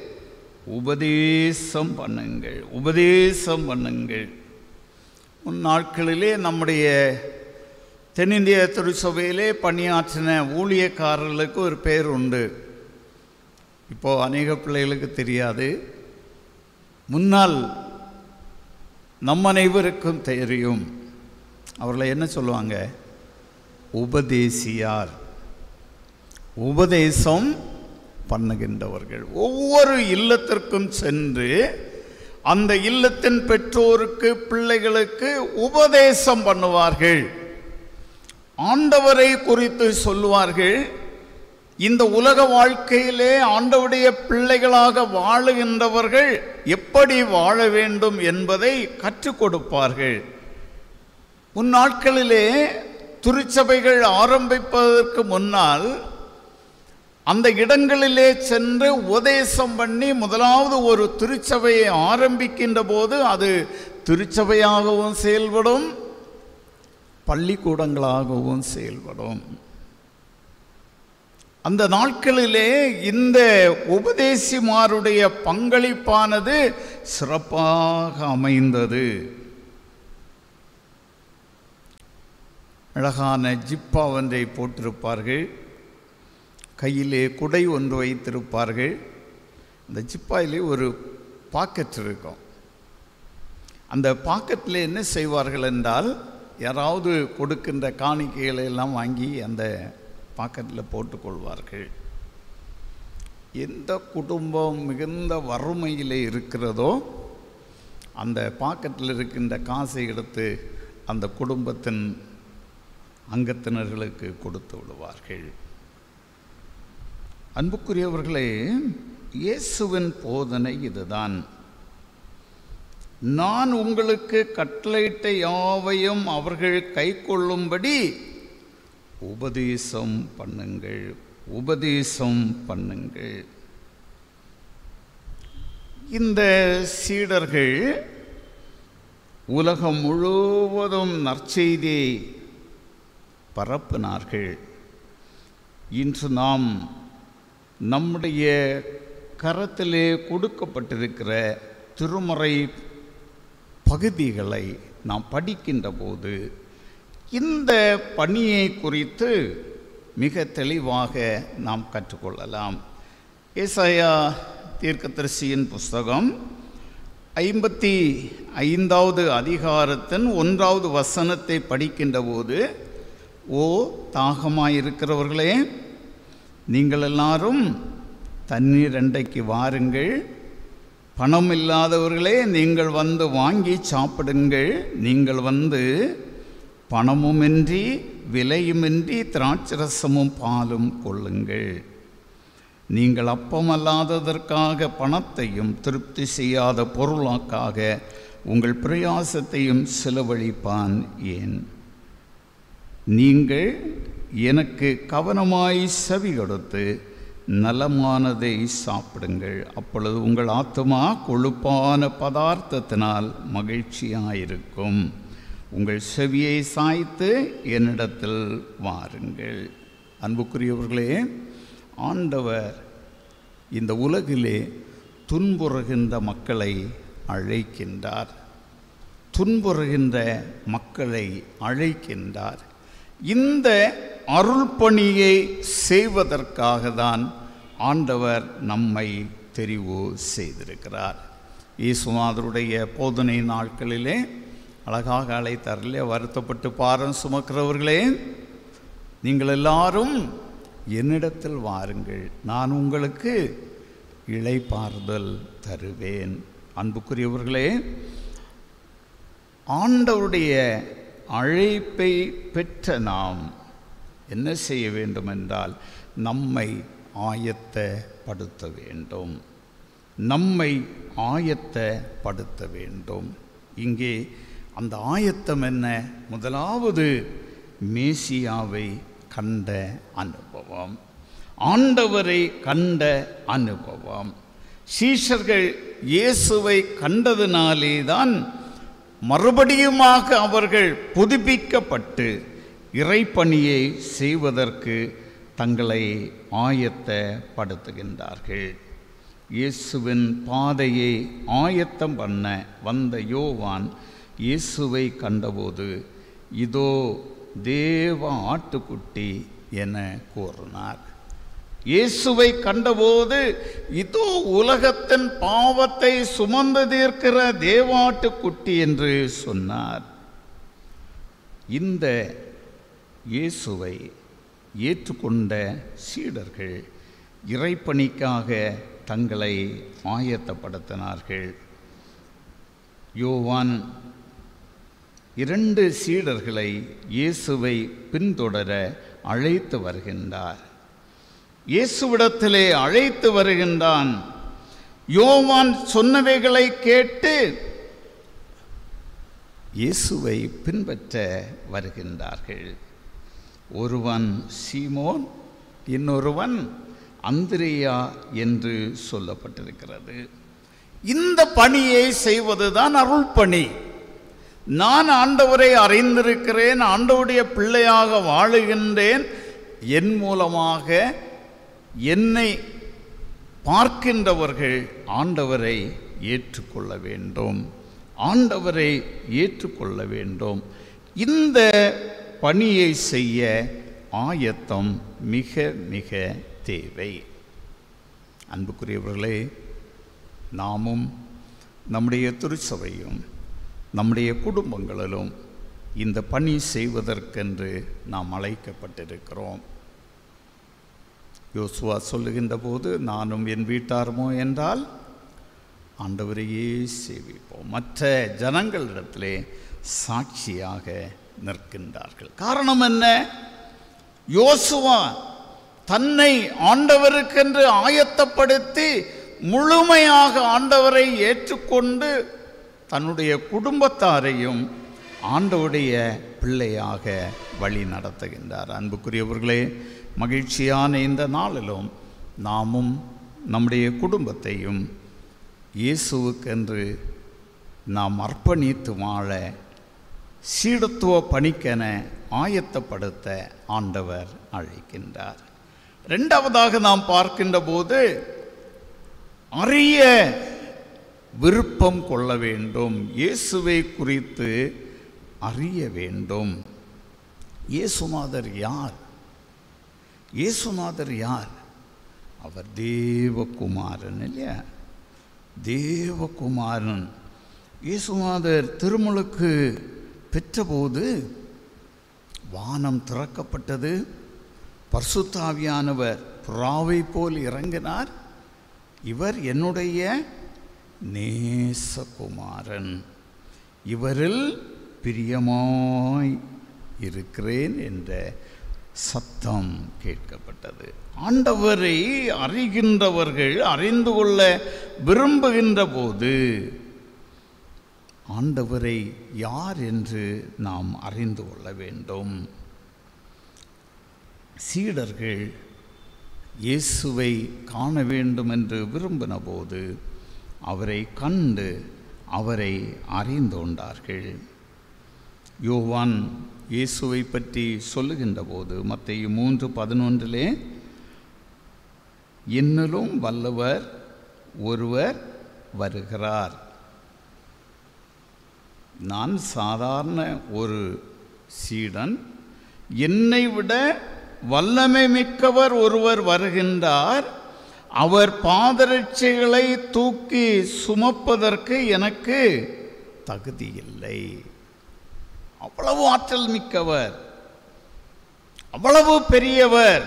உபதேசம் பண்ணுங்கள் உபதேசம் பண்ணுங்கள் முன் நாட்களிலே நம்முடைய தென்னிந்திய திருச்சபையிலே பணியாற்றின ஊழியக்காரர்களுக்கு ஒரு பேர் உண்டு இப்போது அநேக பிள்ளைகளுக்கு தெரியாது முன்னால் நம் அனைவருக்கும் தெரியும் அவர்களை என்ன சொல்லுவாங்க உபதேசியார் உபதேசம் பண்ணுகின்றவர்கள் ஒவ்வொரு இல்லத்திற்கும் சென்று அந்த இல்லத்தின் பெற்றோருக்கு பிள்ளைகளுக்கு உபதேசம் பண்ணுவார்கள் ஆண்டவரை குறித்து சொல்லுவார்கள் இந்த உலக வாழ்க்கையிலே ஆண்டவருடைய பிள்ளைகளாக வாழுகின்றவர்கள் எப்படி வாழ வேண்டும் என்பதை கற்றுக் கொடுப்பார்கள் முன்னாட்களிலே திருச்சபைகள் ஆரம்பிப்பதற்கு முன்னால் அந்த இடங்களிலே சென்று உபதேசம் பண்ணி முதலாவது ஒரு திருச்சபையை ஆரம்பிக்கின்ற போது அது திருச்சபையாகவும் செயல்படும் பள்ளிக்கூடங்களாகவும் செயல்படும் அந்த நாட்களிலே இந்த உபதேசிமாருடைய பங்களிப்பானது சிறப்பாக அமைந்தது அழகான ஜிப்பா ஒன்றை போட்டிருப்பார்கள் கையிலே குடை ஒன்று வைத்திருப்பார்கள் அந்த ஜிப்பாயிலே ஒரு பாக்கெட் இருக்கும் அந்த பாக்கெட்டில் என்ன செய்வார்கள் என்றால் யாராவது கொடுக்கின்ற காணிக்கைகளை எல்லாம் வாங்கி அந்த பாக்கெட்டில் போட்டுக்கொள்வார்கள் எந்த குடும்பம் மிகுந்த வறுமையில் இருக்கிறதோ அந்த பாக்கெட்டில் இருக்கின்ற காசை எடுத்து அந்த குடும்பத்தின் அங்கத்தினர்களுக்கு கொடுத்து விடுவார்கள் அன்புக்குரியவர்களே இயேசுவின் போதனை இதுதான் நான் உங்களுக்கு கட்டளையிட்ட யாவையும் அவர்கள் கைக்கொள்ளும்படி உபதேசம் பண்ணுங்கள் உபதேசம் பண்ணுங்கள் இந்த சீடர்கள் உலகம் முழுவதும் நற்செய்தியை பரப்பினார்கள் இன்று நாம் நம்முடைய கரத்திலே கொடுக்கப்பட்டிருக்கிற திருமறை பகுதிகளை நாம் படிக்கின்ற போது இந்த பணியை குறித்து மிக தெளிவாக நாம் கற்றுக்கொள்ளலாம் ஏசாயா தீர்க்கதரிசியின் புஸ்தகம் ஐம்பத்தி ஐந்தாவது அதிகாரத்தின் ஒன்றாவது வசனத்தை படிக்கின்ற போது ஓ தாகமாயிருக்கிறவர்களே நீங்கள் எல்லாரும் தண்ணீர் அண்டைக்கு வாருங்கள் பணம் இல்லாதவர்களே நீங்கள் வந்து வாங்கி சாப்பிடுங்கள் நீங்கள் வந்து பணமுமின்றி விலையுமின்றி திராட்சரசமும் பாலும் கொள்ளுங்கள் நீங்கள் அப்பமல்லாததற்காக பணத்தையும் திருப்தி செய்யாத பொருளாக்காக உங்கள் பிரயாசத்தையும் செலவழிப்பான் ஏன் நீங்கள் எனக்கு கவனமாய் செவி கொடுத்து நலமானதை சாப்பிடுங்கள் அப்பொழுது உங்கள் ஆத்மா கொழுப்பான பதார்த்தத்தினால் மகிழ்ச்சியாயிருக்கும் உங்கள் செவியை சாய்த்து என்னிடத்தில் வாருங்கள் அன்புக்குரியவர்களே ஆண்டவர் இந்த உலகிலே துன்புறுகின்ற மக்களை அழைக்கின்றார் துன்புறுகின்ற மக்களை அழைக்கின்றார் இந்த அருள் பணியை செய்வதற்காக தான் ஆண்டவர் நம்மை தெரிவு செய்திருக்கிறார் ஈசுமாதருடைய போதனை நாட்களிலே அழகாக அழைத்தார்களே வருத்தப்பட்டு பாரம் சுமக்கிறவர்களே நீங்கள் எல்லாரும் என்னிடத்தில் வாருங்கள் நான் உங்களுக்கு இளைப்பாறுதல் தருவேன் அன்புக்குரியவர்களே ஆண்டவருடைய அழைப்பை பெற்ற நாம் என்ன செய்ய வேண்டும் என்றால் நம்மை ஆயத்தப்படுத்த வேண்டும் நம்மை ஆயத்தப்படுத்த வேண்டும் இங்கே அந்த ஆயத்தம் என்ன முதலாவது மேசியாவை கண்ட அனுபவம் ஆண்டவரை கண்ட அனுபவம் சீஷர்கள் இயேசுவை கண்டதினாலே தான் மறுபடியுமாக அவர்கள் புதுப்பிக்கப்பட்டு இறைப்பணியை செய்வதற்கு தங்களை ஆயத்தப்படுத்துகின்றார்கள் இயேசுவின் பாதையை ஆயத்தம் பண்ண வந்த யோவான் இயேசுவை கண்டபோது இதோ தேவ ஆட்டுக்குட்டி என கூறினார் இயேசுவை கண்டபோது இதோ உலகத்தின் பாவத்தை சுமந்து தீர்க்கிற தேவாட்டுக்குட்டி என்று சொன்னார் இந்த இயேசுவை ஏற்றுக்கொண்ட சீடர்கள் இறைப்பணிக்காக தங்களை ஆயத்தப்படுத்தினார்கள் யோவான் இரண்டு சீடர்களை இயேசுவை பின்தொடர அழைத்து வருகின்றார் இயேசுவிடத்திலே அழைத்து வருகின்றான் யோவான் சொன்னவைகளை கேட்டு இயேசுவை பின்பற்ற வருகின்றார்கள் ஒருவன் சீமோன் இன்னொருவன் அந்திரேயா என்று சொல்லப்பட்டிருக்கிறது இந்த பணியை செய்வதுதான் அருள் பணி நான் ஆண்டவரை அறிந்திருக்கிறேன் ஆண்டவருடைய பிள்ளையாக வாழுகின்றேன் என் மூலமாக என்னை பார்க்கின்றவர்கள் ஆண்டவரை ஏற்றுக்கொள்ள வேண்டும் ஆண்டவரை ஏற்றுக்கொள்ள வேண்டும் இந்த பணியை செய்ய ஆயத்தம் மிக மிக தேவை அன்புக்குரியவர்களே நாமும் நம்முடைய திருச்சபையும் நம்முடைய குடும்பங்களிலும் இந்த பணி செய்வதற்கென்று நாம் அழைக்கப்பட்டிருக்கிறோம் யோசுவா சொல்லுகின்ற போது நானும் என் வீட்டாருமோ என்றால் ஆண்டவரையே சேவிப்போம் மற்ற ஜனங்களிடத்திலே சாட்சியாக நிற்கின்றார்கள் காரணம் என்ன யோசுவா தன்னை ஆண்டவருக்கென்று ஆயத்தப்படுத்தி முழுமையாக ஆண்டவரை ஏற்றுக்கொண்டு தன்னுடைய குடும்பத்தாரையும் ஆண்டவருடைய பிள்ளையாக வழி நடத்துகின்றார் அன்புக்குரியவர்களே மகிழ்ச்சியான இந்த நாளிலும் நாமும் நம்முடைய குடும்பத்தையும் இயேசுவுக்கென்று நாம் அர்ப்பணித்து வாழ சீடத்துவ பணிக்கென ஆயத்தப்படுத்த ஆண்டவர் அழைக்கின்றார் ரெண்டாவதாக நாம் பார்க்கின்ற போது அறிய விருப்பம் கொள்ள வேண்டும் இயேசுவை குறித்து அறிய வேண்டும் இயேசுநாதர் யார் இயேசுநாதர் யார் அவர் தேவகுமாரன் இல்லையா தேவகுமாரன் இயேசுநாதர் திருமுழுக்கு பெற்றபோது வானம் திறக்கப்பட்டது பர்சுத்தாவியானவர் புறாவை போல் இறங்கினார் இவர் என்னுடைய நேசகுமாரன் இவரில் பிரியமாய் இருக்கிறேன் என்ற சத்தம் கேட்கப்பட்டது ஆண்டவரை அறிகின்றவர்கள் அறிந்து கொள்ள விரும்புகின்ற போது ஆண்டவரை யார் என்று நாம் அறிந்து கொள்ள வேண்டும் சீடர்கள் இயேசுவை காண வேண்டும் என்று விரும்பின போது அவரை கண்டு அவரை அறிந்து கொண்டார்கள் யோவான் இயேசுவை பற்றி சொல்லுகின்ற போது மத்திய மூன்று பதினொன்றிலே இன்னலும் வல்லவர் ஒருவர் வருகிறார் நான் சாதாரண ஒரு சீடன் என்னை விட வல்லமை மிக்கவர் ஒருவர் வருகின்றார் அவர் பாதரட்சைகளை தூக்கி சுமப்பதற்கு எனக்கு தகுதி இல்லை அவ்வளவு ஆற்றல் மிக்கவர் அவ்வளவு பெரியவர்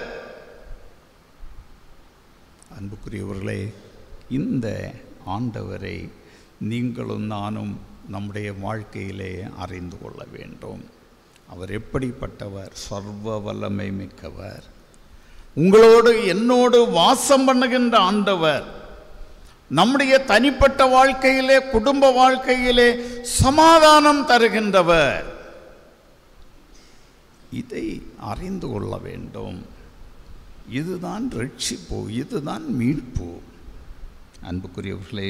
அன்புக்குரியவர்களே இந்த ஆண்டவரை நீங்களும் நானும் நம்முடைய வாழ்க்கையிலே அறிந்து கொள்ள வேண்டும் அவர் எப்படிப்பட்டவர் சர்வ வல்லமை மிக்கவர் உங்களோடு என்னோடு வாசம் பண்ணுகின்ற ஆண்டவர் நம்முடைய தனிப்பட்ட வாழ்க்கையிலே குடும்ப வாழ்க்கையிலே சமாதானம் தருகின்றவர் இதை அறிந்து கொள்ள வேண்டும் இதுதான் ரட்சிப்பு இதுதான் மீட்பு அன்புக்குரியவர்களே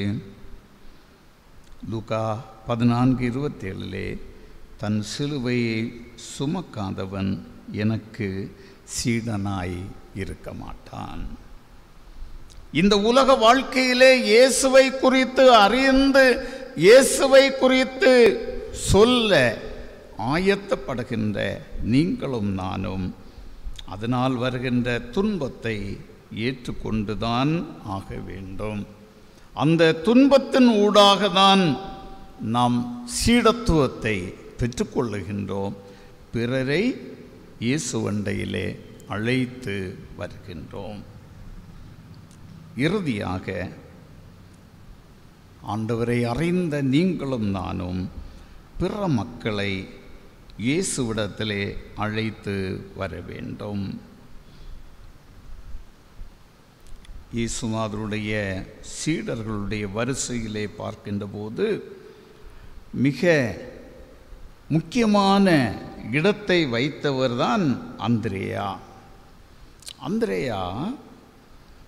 லூகா பதினான்கு இருபத்தேழிலே தன் சிலுவையை சுமக்காதவன் எனக்கு சீடனாய் இருக்க மாட்டான் இந்த உலக வாழ்க்கையிலே இயேசுவை குறித்து அறிந்து இயேசுவை குறித்து சொல்ல ஆயத்தப்படுகின்ற நீங்களும் நானும் அதனால் வருகின்ற துன்பத்தை ஏற்றுக்கொண்டுதான் ஆக வேண்டும் அந்த துன்பத்தின் ஊடாக தான் நாம் சீடத்துவத்தை பெற்றுக்கொள்ளுகின்றோம் பிறரை இயேசுவண்டையிலே அழைத்து வருகின்றோம் இறுதியாக ஆண்டவரை அறிந்த நீங்களும் நானும் பிற மக்களை இயேசுவிடத்திலே அழைத்து வர வேண்டும் இயேசுநாதருடைய சீடர்களுடைய வரிசையிலே பார்க்கின்ற போது மிக முக்கியமான இடத்தை வைத்தவர்தான் அந்திரேயா அந்திரேயா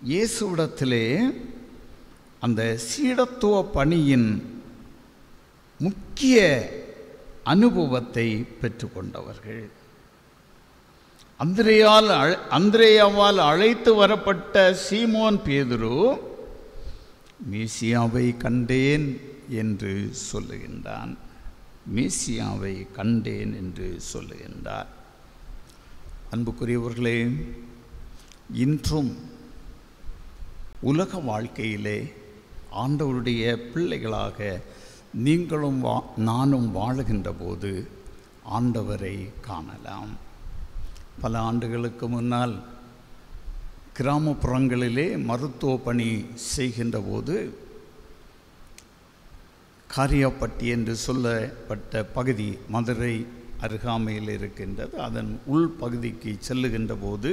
இயேசுவிடத்திலே அந்த சீடத்துவ பணியின் முக்கிய அனுபவத்தை பெற்றுக்கொண்டவர்கள் அந்திரேயால் அழ- அந்திரேயாவால் அழைத்து வரப்பட்ட சீமோன் பேதுரு மேசியாவை கண்டேன் என்று சொல்லுகின்றான் மேசியாவை கண்டேன் என்று சொல்லுகின்றார் அன்புக்குரியவர்களே இன்றும் உலக வாழ்க்கையிலே ஆண்டவருடைய பிள்ளைகளாக நீங்களும் வா நானும் வாழுகின்ற போது ஆண்டவரை காணலாம் பல ஆண்டுகளுக்கு முன்னால் கிராமப்புறங்களிலே மருத்துவ பணி செய்கின்ற போது காரியாப்பட்டி என்று சொல்லப்பட்ட பகுதி மதுரை அருகாமையில் இருக்கின்றது அதன் உள் பகுதிக்கு செல்லுகின்ற போது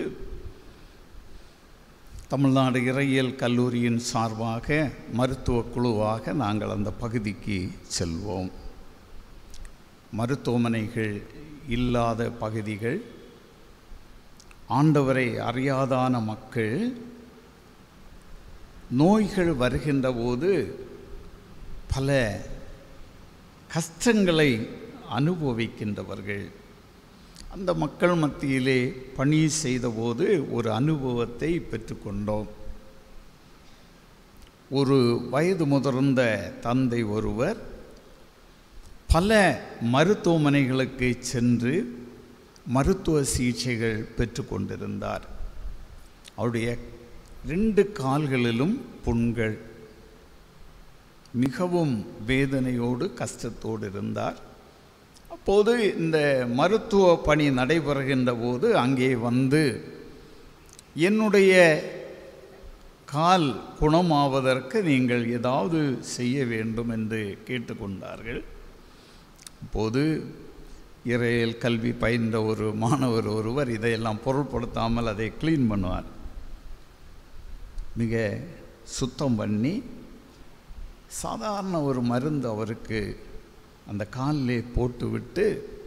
தமிழ்நாடு இறையியல் கல்லூரியின் சார்பாக மருத்துவ குழுவாக நாங்கள் அந்த பகுதிக்கு செல்வோம் மருத்துவமனைகள் இல்லாத பகுதிகள் ஆண்டவரை அறியாதான மக்கள் நோய்கள் வருகின்ற போது பல கஷ்டங்களை அனுபவிக்கின்றவர்கள் அந்த மக்கள் மத்தியிலே பணி செய்தபோது ஒரு அனுபவத்தை பெற்றுக்கொண்டோம் ஒரு வயது முதிர்ந்த தந்தை ஒருவர் பல மருத்துவமனைகளுக்கு சென்று மருத்துவ சிகிச்சைகள் பெற்றுக்கொண்டிருந்தார் அவருடைய ரெண்டு கால்களிலும் புண்கள் மிகவும் வேதனையோடு கஷ்டத்தோடு இருந்தார் அப்போது இந்த மருத்துவ பணி நடைபெறுகின்ற போது அங்கே வந்து என்னுடைய கால் குணமாவதற்கு நீங்கள் ஏதாவது செய்ய வேண்டும் என்று கேட்டுக்கொண்டார்கள் அப்போது இறையல் கல்வி பயின்ற ஒரு மாணவர் ஒருவர் இதையெல்லாம் பொருட்படுத்தாமல் அதை க்ளீன் பண்ணுவார் மிக சுத்தம் பண்ணி சாதாரண ஒரு மருந்து அவருக்கு அந்த காலிலே போட்டுவிட்டு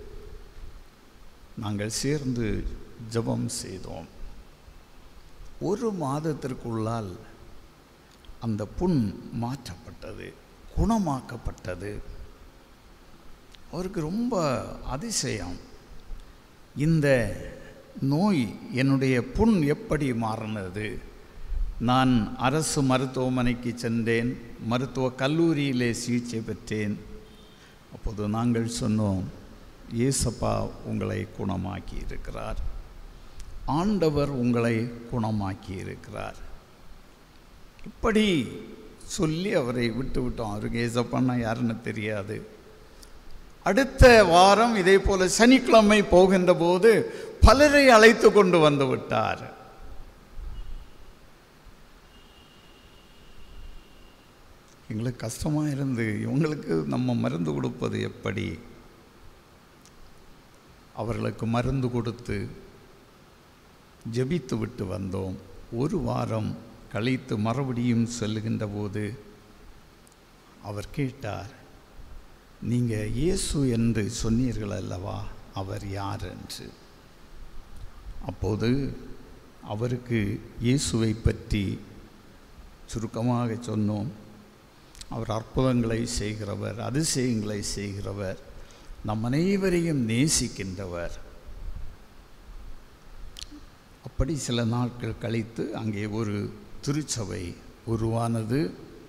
நாங்கள் சேர்ந்து ஜெபம் செய்தோம் ஒரு மாதத்திற்குள்ளால் அந்த புண் மாற்றப்பட்டது குணமாக்கப்பட்டது அவருக்கு ரொம்ப அதிசயம் இந்த நோய் என்னுடைய புண் எப்படி மாறினது நான் அரசு மருத்துவமனைக்கு சென்றேன் மருத்துவ கல்லூரியிலே சிகிச்சை பெற்றேன் அப்போது நாங்கள் சொன்னோம் இயேசப்பா உங்களை குணமாக்கி இருக்கிறார் ஆண்டவர் உங்களை குணமாக்கி இருக்கிறார் இப்படி சொல்லி அவரை விட்டு விட்டோம் அவருக்கு ஏசப்பான்னா யாருன்னு தெரியாது அடுத்த வாரம் இதே போல சனிக்கிழமை போகின்ற போது பலரை அழைத்து கொண்டு வந்து விட்டார் எங்களுக்கு கஷ்டமாக இருந்து இவங்களுக்கு நம்ம மருந்து கொடுப்பது எப்படி அவர்களுக்கு மருந்து கொடுத்து ஜெபித்து விட்டு வந்தோம் ஒரு வாரம் கழித்து மறுபடியும் செல்லுகின்ற போது அவர் கேட்டார் நீங்கள் இயேசு என்று சொன்னீர்கள் அல்லவா அவர் யார் என்று அப்போது அவருக்கு இயேசுவை பற்றி சுருக்கமாக சொன்னோம் அவர் அற்புதங்களை செய்கிறவர் அதிசயங்களை செய்கிறவர் நம் அனைவரையும் நேசிக்கின்றவர் அப்படி சில நாட்கள் கழித்து அங்கே ஒரு திருச்சபை உருவானது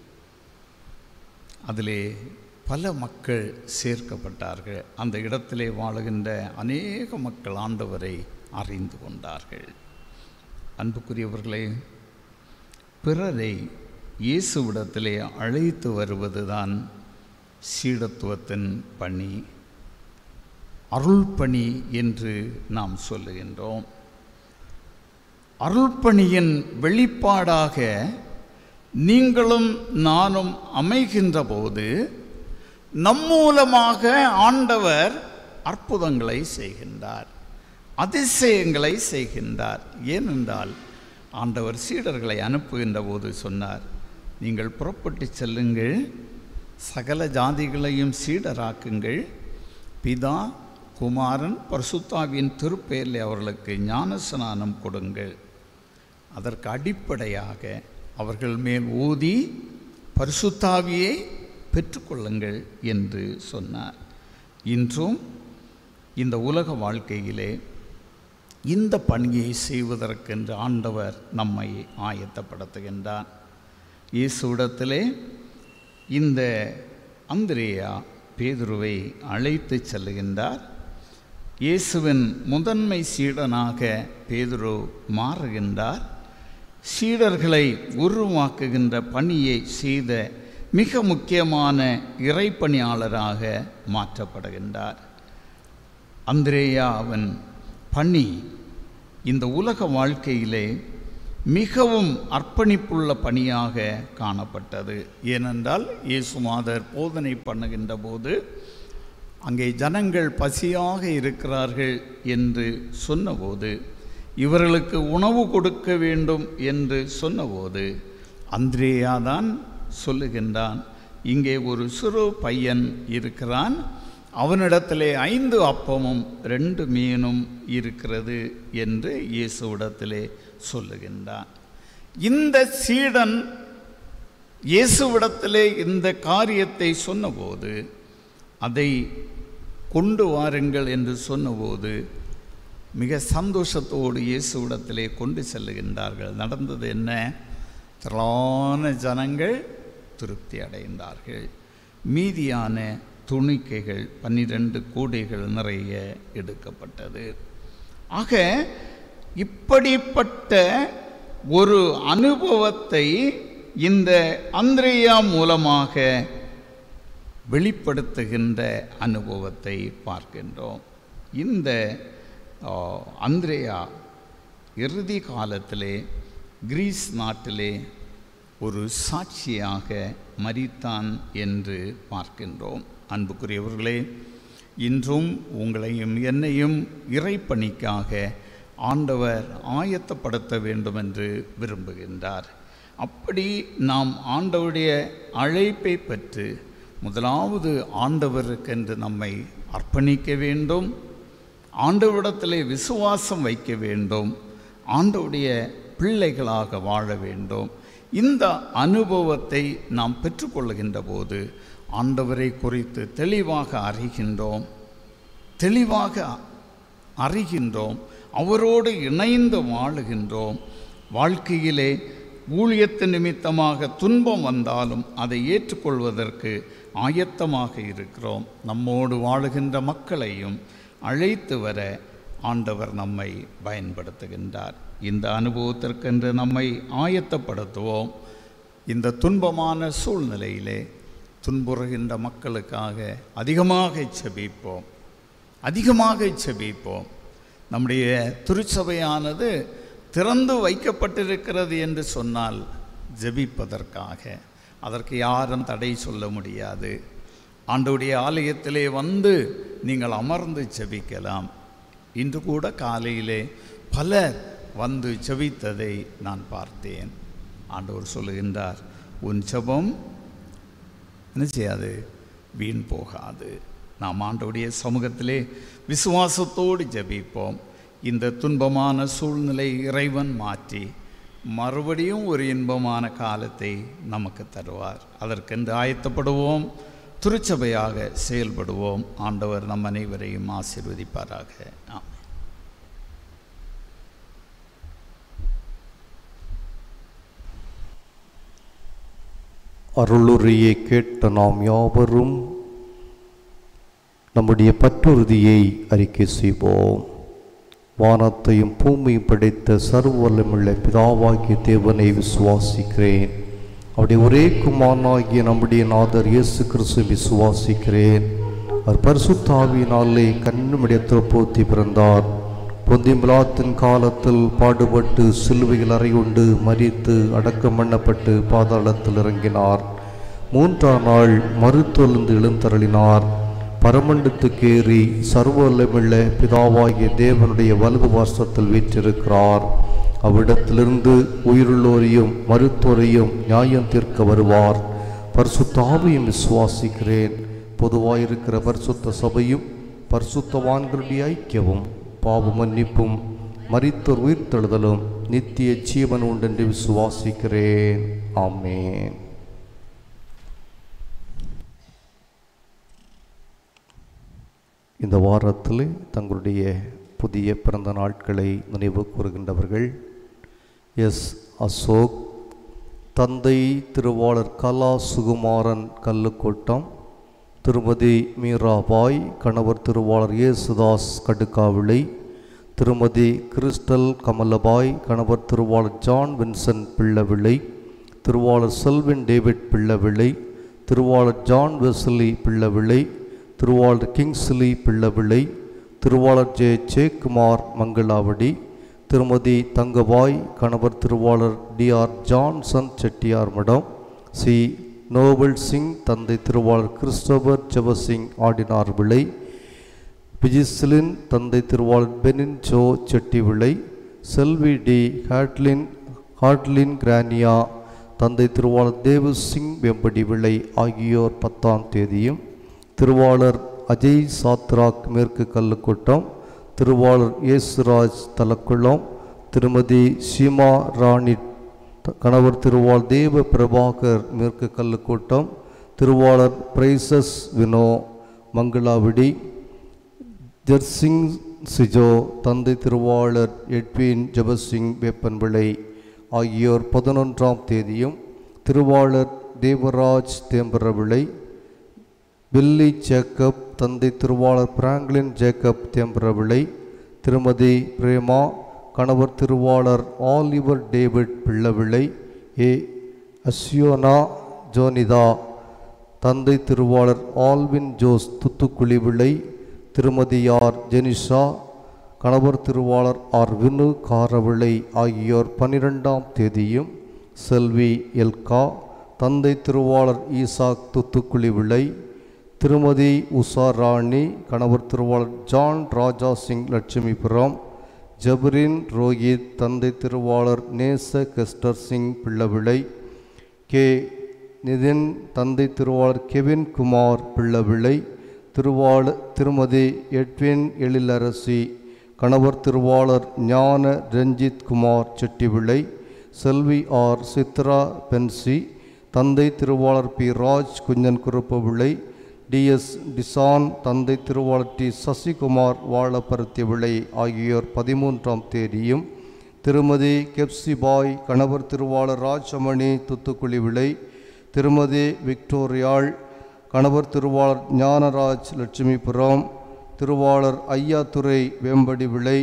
அதிலே பல மக்கள் சேர்க்கப்பட்டார்கள் அந்த இடத்திலே வாழுகின்ற அநேக மக்கள் ஆண்டவரை அறிந்து கொண்டார்கள் அன்புக்குரியவர்களே பிறரை இயேசுவிடத்திலே அழைத்து வருவதுதான் சீடத்துவத்தின் பணி அருள் பணி என்று நாம் சொல்லுகின்றோம் அருள்பணியின் வெளிப்பாடாக நீங்களும் நானும் அமைகின்ற போது நம் மூலமாக ஆண்டவர் அற்புதங்களை செய்கின்றார் அதிசயங்களை செய்கின்றார் ஏனென்றால் ஆண்டவர் சீடர்களை அனுப்புகின்ற போது சொன்னார் நீங்கள் புறப்பட்டு செல்லுங்கள் சகல ஜாதிகளையும் சீடராக்குங்கள் பிதா குமாரன் பரிசுத்தாவின் திருப்பெயரில் அவர்களுக்கு ஞானஸ்நானம் கொடுங்கள் அதற்கு அடிப்படையாக அவர்கள் மேல் ஊதி பரிசுத்தாவியை பெற்றுக்கொள்ளுங்கள் என்று சொன்னார் இன்றும் இந்த உலக வாழ்க்கையிலே இந்த பணியை செய்வதற்கென்று ஆண்டவர் நம்மை ஆயத்தப்படுத்துகின்றார் இயேசுவிடத்திலே இந்த அந்திரேயா பேதுருவை அழைத்து செல்லுகின்றார் இயேசுவின் முதன்மை சீடனாக பேதுரு மாறுகின்றார் சீடர்களை உருவாக்குகின்ற பணியை செய்த மிக முக்கியமான இறைப்பணியாளராக மாற்றப்படுகின்றார் அந்திரேயாவின் பணி இந்த உலக வாழ்க்கையிலே மிகவும் அர்ப்பணிப்புள்ள பணியாக காணப்பட்டது ஏனென்றால் இயேசுமாதர் போதனை பண்ணுகின்ற போது அங்கே ஜனங்கள் பசியாக இருக்கிறார்கள் என்று சொன்னபோது இவர்களுக்கு உணவு கொடுக்க வேண்டும் என்று சொன்னபோது அந்திரேயா தான் சொல்லுகின்றான் இங்கே ஒரு சிறு பையன் இருக்கிறான் அவனிடத்திலே ஐந்து அப்பமும் ரெண்டு மீனும் இருக்கிறது என்று இயேசுவிடத்திலே சொல்லுகின்றான் இந்த சீடன் இயேசுவிடத்திலே இந்த காரியத்தை சொன்னபோது அதை கொண்டு வாருங்கள் என்று சொன்னபோது மிக சந்தோஷத்தோடு இயேசுவிடத்திலே கொண்டு செல்லுகின்றார்கள் நடந்தது என்ன திரளான ஜனங்கள் திருப்தி அடைந்தார்கள் மீதியான துணிக்கைகள் பன்னிரண்டு கூடைகள் நிறைய எடுக்கப்பட்டது ஆக இப்படிப்பட்ட ஒரு அனுபவத்தை இந்த அந்திரேயா மூலமாக வெளிப்படுத்துகின்ற அனுபவத்தை பார்க்கின்றோம் இந்த ஆ, அந்திரேயா இறுதி காலத்திலே கிரீஸ் நாட்டிலே ஒரு சாட்சியாக மரித்தான் என்று பார்க்கின்றோம் அன்புக்குரியவர்களே இன்றும் உங்களையும் என்னையும் இறைப்பணிக்காக ஆண்டவர் ஆயத்தப்படுத்த வேண்டும் என்று விரும்புகின்றார் அப்படி நாம் ஆண்டவருடைய அழைப்பை பெற்று முதலாவது ஆண்டவருக்கென்று நம்மை அர்ப்பணிக்க வேண்டும் ஆண்டவரிடத்திலே விசுவாசம் வைக்க வேண்டும் ஆண்டவருடைய பிள்ளைகளாக வாழ வேண்டும் இந்த அனுபவத்தை நாம் பெற்றுக்கொள்ளுகின்ற போது ஆண்டவரை குறித்து தெளிவாக அறிகின்றோம் தெளிவாக அறிகின்றோம் அவரோடு இணைந்து வாழுகின்றோம் வாழ்க்கையிலே ஊழியத்து நிமித்தமாக துன்பம் வந்தாலும் அதை ஏற்றுக்கொள்வதற்கு ஆயத்தமாக இருக்கிறோம் நம்மோடு வாழுகின்ற மக்களையும் அழைத்து வர ஆண்டவர் நம்மை பயன்படுத்துகின்றார் இந்த அனுபவத்திற்கென்று நம்மை ஆயத்தப்படுத்துவோம் இந்த துன்பமான சூழ்நிலையிலே துன்புறுகின்ற மக்களுக்காக அதிகமாக செபிப்போம் அதிகமாக செபிப்போம் நம்முடைய திருச்சபையானது திறந்து வைக்கப்பட்டிருக்கிறது என்று சொன்னால் ஜெபிப்பதற்காக அதற்கு யாரும் தடை சொல்ல முடியாது ஆண்டவுடைய ஆலயத்திலே வந்து நீங்கள் அமர்ந்து ஜெபிக்கலாம் இன்று கூட காலையிலே பலர் வந்து ஜெபித்ததை நான் பார்த்தேன் ஆண்டவர் சொல்லுகின்றார் உன் ஜெபம் என்ன செய்யாது வீண் போகாது நாம் ஆண்டவுடைய சமூகத்திலே விசுவாசத்தோடு ஜெபிப்போம் இந்த துன்பமான சூழ்நிலை இறைவன் மாற்றி மறுபடியும் ஒரு இன்பமான காலத்தை நமக்கு தருவார் அதற்கென்று ஆயத்தப்படுவோம் திருச்சபையாக செயல்படுவோம் ஆண்டவர் நம் அனைவரையும் ஆசீர்வதிப்பாராக ஆமென்
அருளுரையை கேட்ட நாம் யாவரும் நம்முடைய பற்றுறுதியை அறிக்கை செய்வோம் வானத்தையும் பூமியும் படைத்த சர்வவல்லமுள்ள பிதாவாகிய தேவனை விசுவாசிக்கிறேன் அவருடைய ஒரே குமாரனாகிய நம்முடைய நாதர் இயேசு கிறிஸ்து விசுவாசிக்கிறேன் அவர் பரிசுத்தாவியினாலே கண்ணுமிடத்தில் போத்தி பிறந்தார் பொந்திம்பிலாத்தின் காலத்தில் பாடுபட்டு சிலுவையில் அறையுண்டு மரித்து அடக்கம் பண்ணப்பட்டு பாதாளத்தில் இறங்கினார் மூன்றாம் நாள் மறுத்தொழுந்து எழுந்தருளினார் பரமண்டத்துக்கேறி சர்வவல்லமுள்ள பிதாவாகிய தேவனுடைய வலது வாசத்தில் வீற்றிருக்கிறார் அவ்விடத்திலிருந்து உயிருள்ளோரையும் மருத்துவரையும் நியாயம் தீர்க்க வருவார் பரிசுத்தாவையும் விசுவாசிக்கிறேன் பொதுவாயிருக்கிற பரிசுத்த சபையும் பரிசுத்தவான்களுடைய ஐக்கியமும் பாவ மன்னிப்பும் மரித்தோர் உயிர்த்தெழுதலும் நித்திய ஜீவன் உண்டென்று விசுவாசிக்கிறேன் ஆமென் இந்த வாரத்தில் தங்களுடைய புதிய பிறந்த நாட்களை நினைவு கூறுகின்றவர்கள் எஸ் அசோக் தந்தை திருவாளர் கலா சுகுமாரன் கல்லுக்கோட்டம் திருமதி மீராபாய் கணவர் திருவாளர் இயேசுதாஸ் கடுக்காவிளை திருமதி கிறிஸ்டல் கமலபாய் கணவர் திருவாளர் ஜான் வின்சென்ட் பிள்ளவிளை திருவாளர் செல்வின் டேவிட் பிள்ளவிளை திருவாளர் ஜான் வெஸ்லி பிள்ளவிளை திருவாளர் கிங்ஸ்லி பிள்ளவிளை திருவாளர் ஜே ஜெயக்குமார் மங்களாவடி திருமதி தங்கபாய் கணவர் திருவாளர் டிஆர் ஜான்சன் செட்டியார் மடம் சி நோபல் சிங் தந்தை திருவாளர் கிறிஸ்டோபர் ஜெபசிங் ஆடினார் விளை விஜிஸ்லின் தந்தை திருவாளர் பெனின் ஜோ செட்டி விளை செல்வி டி ஹாட்லின் ஹாட்லின் கிரானியா தந்தை திருவாளர் தேவு சிங் வெம்படி விளை ஆகியோர் பத்தாம் தேதியும் திருவாளர் அஜய் சாத்ராக் மேற்கு கல்லுக்கூட்டம் திருவாளர் இயேசுராஜ் தலக்குளம் திருமதி சீமா ராணி த- கணவர் திருவாள் தேவ பிரபாகர் மேற்கு கல்லுக்கூட்டம் திருவாளர் பிரைசஸ் வினோ மங்களாவிடி ஜெர்சிங் சிஜோ தந்தை திருவாளர் எட்வின் ஜெபசிங் வேப்பன்விளை ஆகியோர் பதினொன்றாம் தேதியும் திருவாளர் தேவராஜ் தேம்பரவிளை வில்லி ஜேக்கப் தந்தை திருவாளர் பிராங்க்லின் ஜேக்கப் தேம்பரவிளை திருமதி பிரேமா கணவர் திருவாளர் ஆலிவர் டேவிட் பிள்ளவிளை ஏ அஸ்யோனா ஜோனிதா தந்தை திருவாளர் ஆல்வின் ஜோஸ் துத்துக்குழி விளை திருமதியார் ஜெனிஷா கணவர் திருவாளர் ஆர் வினு காரவிளை ஆகியோர் பன்னிரெண்டாம் தேதியும் செல்வி எல்கா தந்தை திருவாளர் ஈசாக் துத்துக்குழி விளை திருமதி உஷா ராணி கணவர் திருவாளர் ஜான் ராஜா சிங் லட்சுமிபுரம் ஜபரின் ரோஹித் தந்தை திருவாளர் நேச கெஸ்டர் சிங் பிள்ளவிளை கே நிதின் தந்தை திருவாளர் கெவின் குமார் பிள்ளவிளை திருவாள திருமதி எட்வின் எழிலரசி கணவர் திருவாளர் ஞான ரஞ்சித் குமார் செட்டிவிளை செல்வி ஆர் சித்ரா பென்சி தந்தை திருவாளர் பி ராஜ் குஞ்சன் குருப்பவிளை டிஎஸ் டிசான் தந்தை திருவாளர் டி சசிகுமார் வாழப்பருத்தி விளை ஆகியோர் பதிமூன்றாம் தேதியும் திருமதி கெப்சிபாய் கணவர் திருவாளர் ராஜமணி துத்துக்குழி விளை திருமதி விக்டோரியாள் கணவர் திருவாளர் ஞானராஜ் லட்சுமிபுரம் திருவாளர் ஐயாத்துறை வேம்படி விளை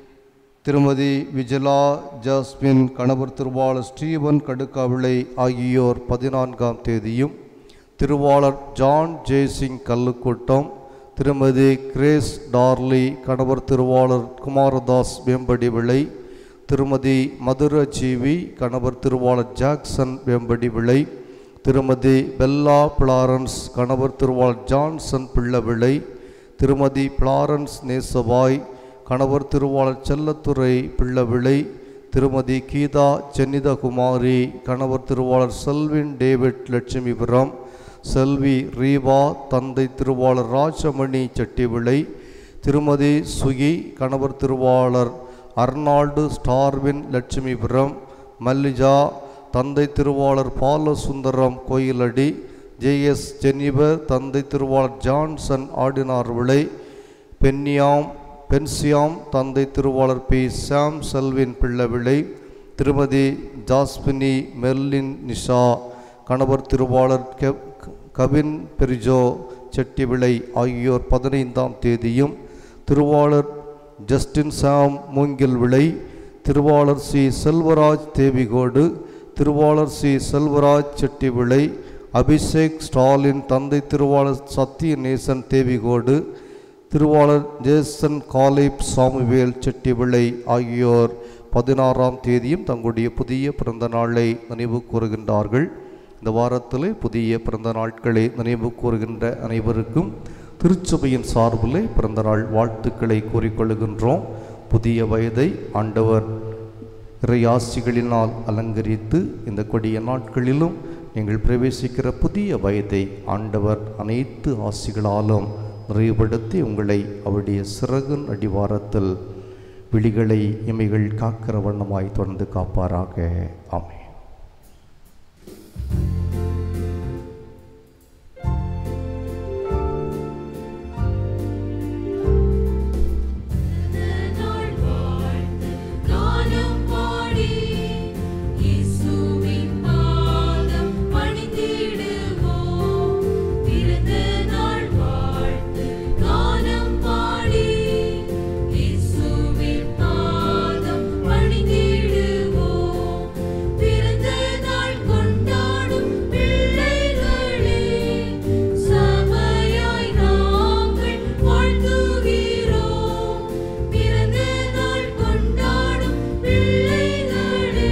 திருமதி விஜலா ஜாஸ்மின் கணவர் திருவாளர் ஸ்டீவன் கடுக்காவிளை ஆகியோர் பதினான்காம் தேதியும் திருவாளர் ஜான் ஜெய்சிங் கல்லுக்கூட்டம் திருமதி கிரேஸ் டார்லி கணவர் திருவாளர் குமாரதாஸ் வேம்படி விளை திருமதி மதுர ஜீவி கணவர் திருவாளர் ஜாக்சன் வேம்படி விளை திருமதி பெல்லா பிளாரன்ஸ் கணவர் திருவாளர் ஜான்சன் பிள்ளவிளை திருமதி பிளாரன்ஸ் நேசபாய் கணவர் திருவாளர் செல்லத்துறை பிள்ளவிளை திருமதி கீதா சென்னிதகுமாரி கணவர் திருவாளர் செல்வின் டேவிட் லட்சுமிபுரம் செல்வி ரீவா தந்தை திருவாளர் ராஜமணி செட்டிவிளை திருமதி சுகி கணவர் திருவாளர் அர்னால்டு ஸ்டார்வின் லட்சுமிபுரம் மல்லிஜா தந்தை திருவாளர் பாலசுந்தரம் கோயிலடி ஜேஎஸ் ஜெனிபர் தந்தை திருவாளர் ஜான்சன் ஆடினார் விளை பென்னியாம் பென்சியாம் தந்தை திருவாளர் பி சாம் செல்வின் பிள்ளவிளை திருமதி ஜாஸ்மினி மெர்லின் நிஷா கணவர் திருவாளர் கெ- கவின் பெரிஜோ செட்டிவிளை ஆகியோர் பதினைந்தாம் தேதியும் திருவாளர் ஜஸ்டின் சாம் மூங்கில் விளை திருவாளர் சி செல்வராஜ் தேவிகோடு திருவாளர் சி செல்வராஜ் செட்டிவிளை அபிஷேக் ஸ்டாலின் தந்தை திருவாளர் சத்தியநேசன் தேவிகோடு திருவாளர் ஜேசன் காலிப் சாமுவேல் செட்டிவிளை ஆகியோர் பதினாறாம் தேதியும் தங்களுடைய புதிய பிறந்த நாளை நினைவு கூறுகின்றார்கள் இந்த வாரத்திலே புதிய பிறந்த நாட்களை நினைவு கூறுகின்ற அனைவருக்கும் திருச்சபையின் சார்பிலே பிறந்த நாள் வாழ்த்துக்களை கூறிக்கொள்கின்றோம் புதிய வயதை ஆண்டவர் இறையாசிகளினால் அலங்கரித்து இந்த கொடிய நாட்களிலும் நீங்கள் பிரவேசிக்கிற புதிய வயதை ஆண்டவர் அனைத்து ஆசிகளாலும் நிறைவுபடுத்தி உங்களை அவருடைய சிறகின் அடிவாரத்தில் விழிகளை இமைகள் காக்கிற வண்ணமாய் தொடர்ந்து காப்பாராக ஆமென்
நாள் வாழ்த்து கானம் பாடி இயேசுவின் பாதம் பணிந்திடுவோம் பிறந்த நாள் வாழ்த்து கானம் பாடி இயேசுவின் பாதம் பணிந்திடுவோம் பிறந்த நாள் கொண்டாடும் பிள்ளைகளே சபையாய் நாங்கள் வாழ்த்துகிறோம் பிறந்த நாள் கொண்டாடும் பிள்ளைகளே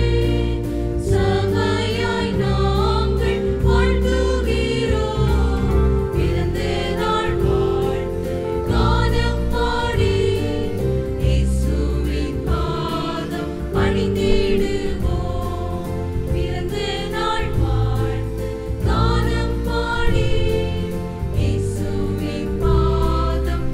சபையாய் நாங்கள் வாழ்த்துகிறோம் பிறந்த நாள் வாழ்த்து கானம் பாடி இயேசுவின் பாதம் பணிந்திடுவோம் பிறந்த நாள் வாழ்த்து கானம் பாடி இயேசுவின் பாதம்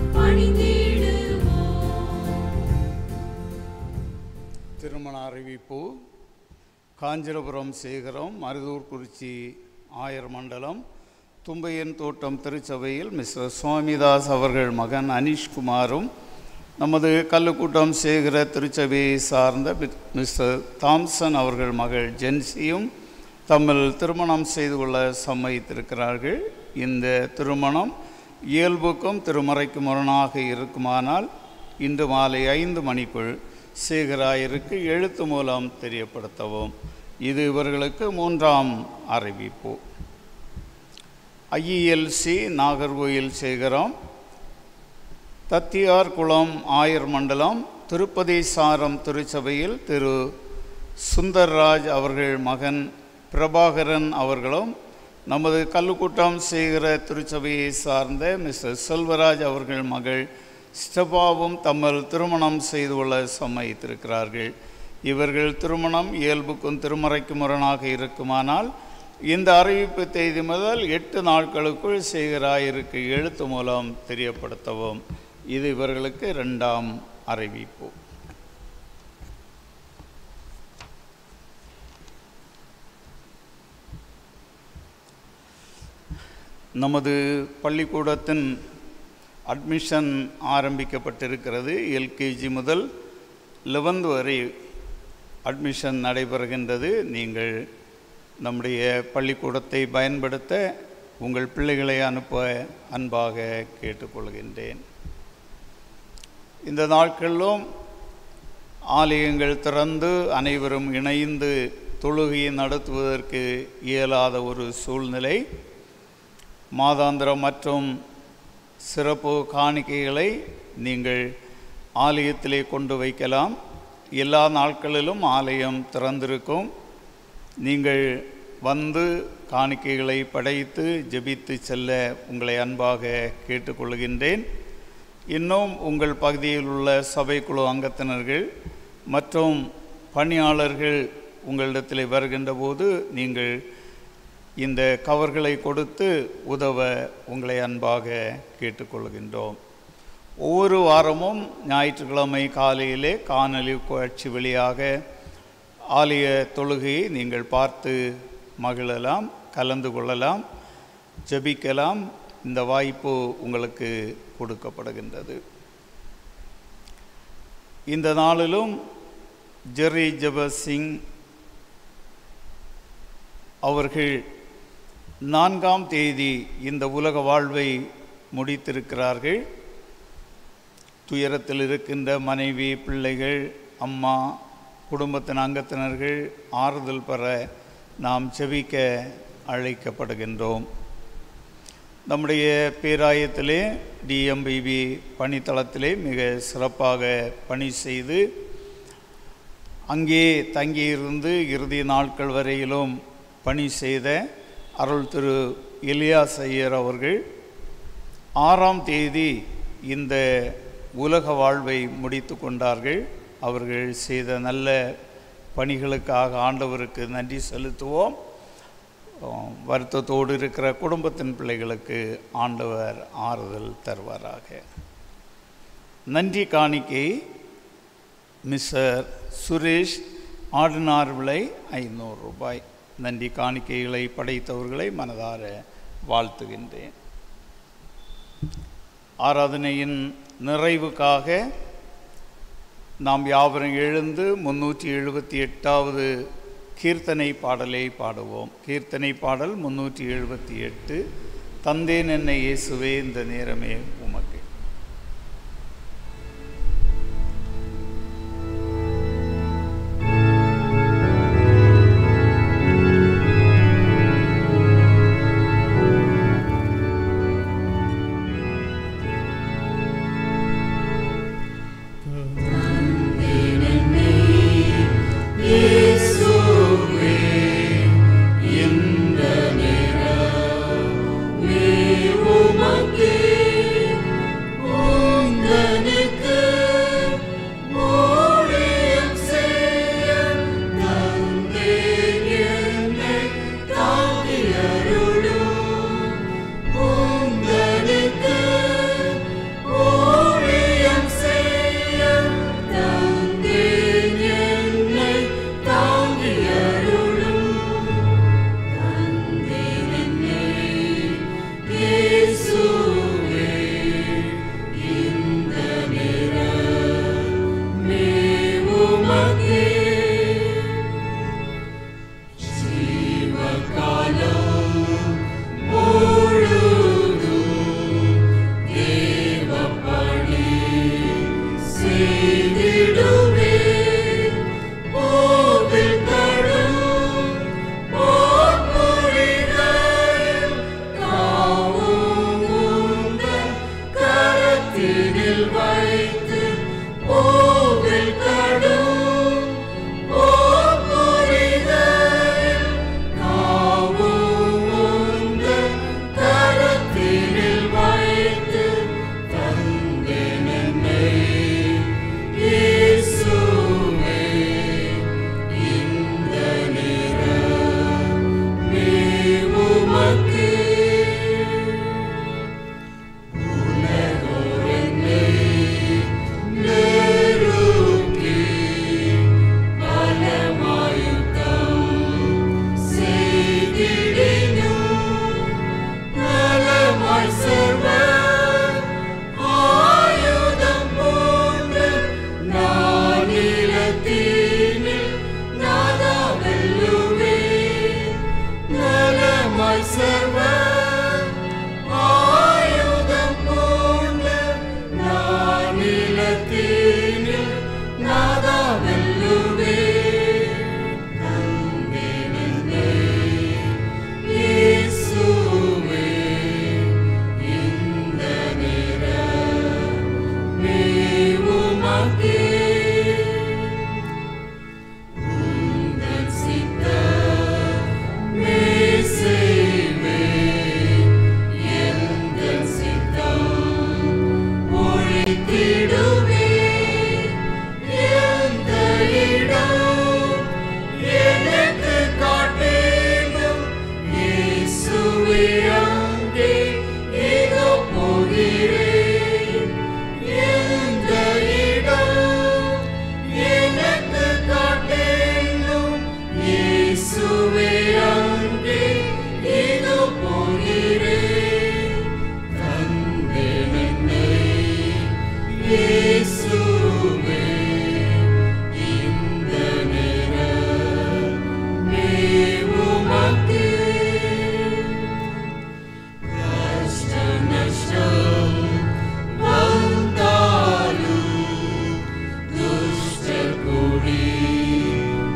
பணிந்திடுவோம்
திருமண அறிவிப்பு காஞ்சிரபுரம் சேகரம் மருதூர் குறிச்சி ஆயர் மண்டலம் தும்பையன் தோட்டம் திருச்சபையில் மிஸ்டர் சுவாமிதாஸ் அவர்கள் மகன் அனீஷ்குமாரும் நமது கல்லுக்கூட்டம் சேகர திருச்சபையை சார்ந்த மி- மிஸ்டர் தாம்சன் அவர்கள் மகள் ஜென்சியும் தம்மில் திருமணம் செய்து கொள்ள சம்மதித்திருக்கிறார்கள் இந்த திருமணம் இயல்புக்கும் திருமறைக்கு முரணாக இருக்குமானால் இன்று மாலை ஐந்து மணிக்குள் சேகராயருக்கு எழுத்து மூலம் தெரியப்படுத்தவும் இது இவர்களுக்கு மூன்றாம் அறிவிப்பு ஐஇஎல்சி நாகர்கோயில் சேகரம் தத்தியார் குளம் ஆயர் மண்டலம் திருப்பதி சாரம் திருச்சபையில் திரு சுந்தர்ராஜ் அவர்கள் மகன் பிரபாகரன் அவர்களும் நமது கல்லுக்கூட்டம் செய்கிற திருச்சபையை சார்ந்த மிஸ்டர் செல்வராஜ் அவர்கள் மகள் ஸ்டெபாவும் தம்மல் திருமணம் செய்து கொள்ள சம்மதித்திருக்கிறார்கள் இவர்கள் திருமணம் இயல்புக்கும் திருமறைக்கும் முரணாக இருக்குமானால் இந்த அறிவிப்பு தேதி முதல் எட்டு நாட்களுக்குள் செய்கிறாயிருக்கு எழுத்து மூலம் தெரியப்படுத்தவும் இது இவர்களுக்கு இரண்டாம் அறிவிப்பு நமது பள்ளிக்கூடத்தின் அட்மிஷன் ஆரம்பிக்கப்பட்டிருக்கிறது எல்கேஜி முதல் லெவன்த் வரை அட்மிஷன் நடைபெறுகின்றது நீங்கள் நம்முடைய பள்ளிக்கூடத்தை பயன்படுத்த உங்கள் பிள்ளைகளை அனுப்ப அன்பாக கேட்டுக்கொள்கின்றேன் இந்த நாட்களிலும் ஆலயங்கள் திறந்து அனைவரும் இணைந்து தொழுகையை நடத்துவதற்கு இயலாத ஒரு சூழ்நிலை மாதாந்திரம் மற்றும் சிறப்பு காணிக்கைகளை நீங்கள் ஆலயத்திலே கொண்டு வைக்கலாம் எல்லா நாட்களிலும் ஆலயம் திறந்திருக்கும் நீங்கள் வந்து காணிக்கைகளை படைத்து ஜெபித்து செல்ல உங்களை அன்பாக கேட்டுக்கொள்கின்றேன் இன்னும் உங்கள் பகுதியில் உள்ள சபைக்குழு அங்கத்தினர்கள் மற்றும் பணியாளர்கள் உங்களிடத்தில் வருகின்ற போது நீங்கள் இந்த கவர்களை கொடுத்து உதவ உங்களை அன்பாக கேட்டுக்கொள்கின்றோம் ஒவ்வொரு வாரமும் ஞாயிற்றுக்கிழமை காலையிலே காணொலி காட்சி வழியாக ஆலய தொழுகையை நீங்கள் பார்த்து மகிழலாம் கலந்து கொள்ளலாம் ஜெபிக்கலாம் இந்த வாய்ப்பு உங்களுக்கு கொடுக்கப்படுகின்றது இந்த நாளிலும் ஜெர்ரி ஜபர் சிங் அவர்கள் நான்காம் தேதி இந்த உலக வாழ்வை முடித்திருக்கிறார்கள் துயரத்தில் இருக்கின்ற மனைவி பிள்ளைகள் அம்மா குடும்பத்தின் அங்கத்தினர்கள் ஆறுதல் பெற நாம் செபிக்க அழைக்கப்படுகின்றோம் நம்முடைய பேராயத்திலே டிஎம்பிபி பணித்தளத்திலே மிக சிறப்பாக பணி செய்து அங்கே தங்கியிருந்து இறுதி நாட்கள் வரையிலும் பணி செய்த அருள் திரு எலியாஸ் ஐயர் அவர்கள் ஆறாம் தேதி இந்த உலக வாழ்வை முடித்து கொண்டார்கள் அவர்கள் செய்த நல்ல பணிகளுக்காக ஆண்டவருக்கு நன்றி செலுத்துவோம் ஆம், வருத்தத்தோடு இருக்கிற குடும்பத்தின் பிள்ளைகளுக்கு ஆண்டவர் ஆறுதல் தருவாராக நன்றி காணிக்கை மிஸ்டர் சுரேஷ் ஆடினார் விலை ஐநூறு ரூபாய் நன்றி காணிக்கைகளை படைத்தவர்களை மனதார வாழ்த்துகின்றேன் ஆராதனையின் நிறைவுக்காக நாம் யாவரும் எழுந்து முன்னூற்றி எழுபத்தி எட்டாவது கீர்த்தனை பாடலை பாடுவோம் கீர்த்தனை பாடல் முன்னூற்றி எழுபத்தி எட்டு தந்தேன் என்னை இயேசுவே இந்த நேரமே உமக்கு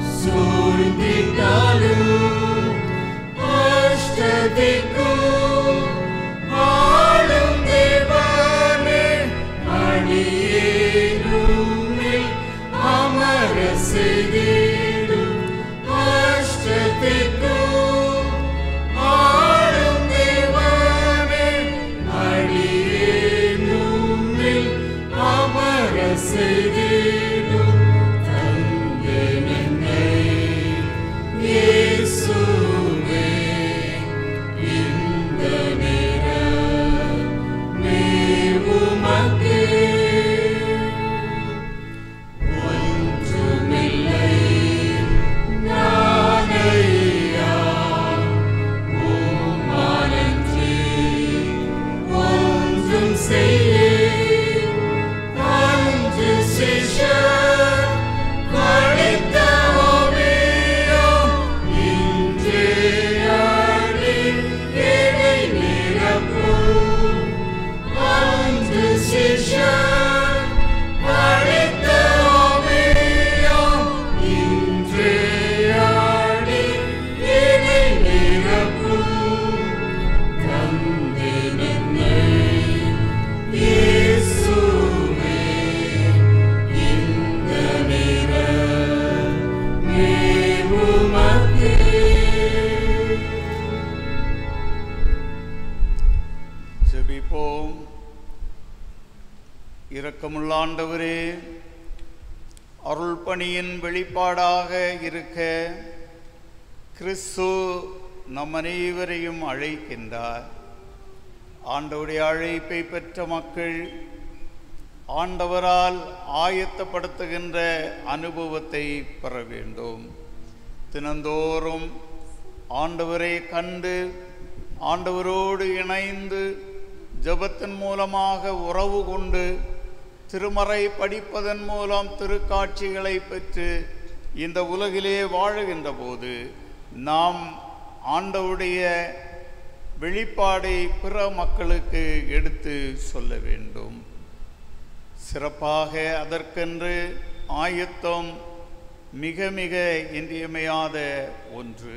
சூழ்ந்திட்டாலும் அஷ்டதிக்கும்
ஜெபிப்போம் இரக்கமுள்ள ஆண்டவரே அருள் பணியின் வெளிப்பாடாக இருக்க கிறிஸ்து நம் அனைவரையும் அழைக்கின்றார் ஆண்டவருடைய அழைப்பை பெற்ற மக்கள் ஆண்டவரால் ஆயத்தப்படுத்துகின்ற அனுபவத்தை பெற வேண்டும் தினந்தோறும் ஆண்டவரை கண்டு ஆண்டவரோடு இணைந்து ஜெபத்தின் மூலமாக உறவு கொண்டு திருமறை படிப்பதன் மூலம் திருக்காட்சிகளை பெற்று இந்த உலகிலே வாழுகின்ற போது நாம் ஆண்டவருடைய வெளிப்பாடை பிற மக்களுக்கு எடுத்து சொல்ல வேண்டும் சிறப்பாக அதற்கென்று ஆயத்தம் மிக மிக இன்றியமையாத ஒன்று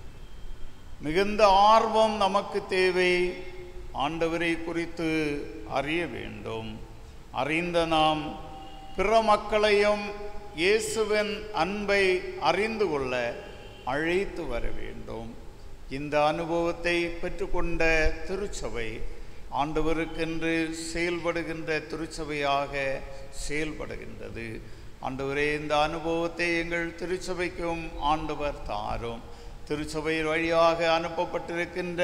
மிகுந்த ஆர்வம் நமக்கு தேவை ஆண்டவரை குறித்து அறிய வேண்டும் அறிந்த நாம் பிற மக்களையும் இயேசுவின் அன்பை அறிந்து கொள்ள அழைத்து வர வேண்டும் இந்த அனுபவத்தை பெற்றுக்கொண்ட திருச்சபை ஆண்டவருக்கென்று செயல்படுகின்ற திருச்சபையாக செயல்படுகின்றது ஆண்டவரே இந்த அனுபவத்தை எங்கள் திருச்சபைக்கும் ஆண்டவர் தாரும் திருச்சபையின் வழியாக அனுப்பப்பட்டிருக்கின்ற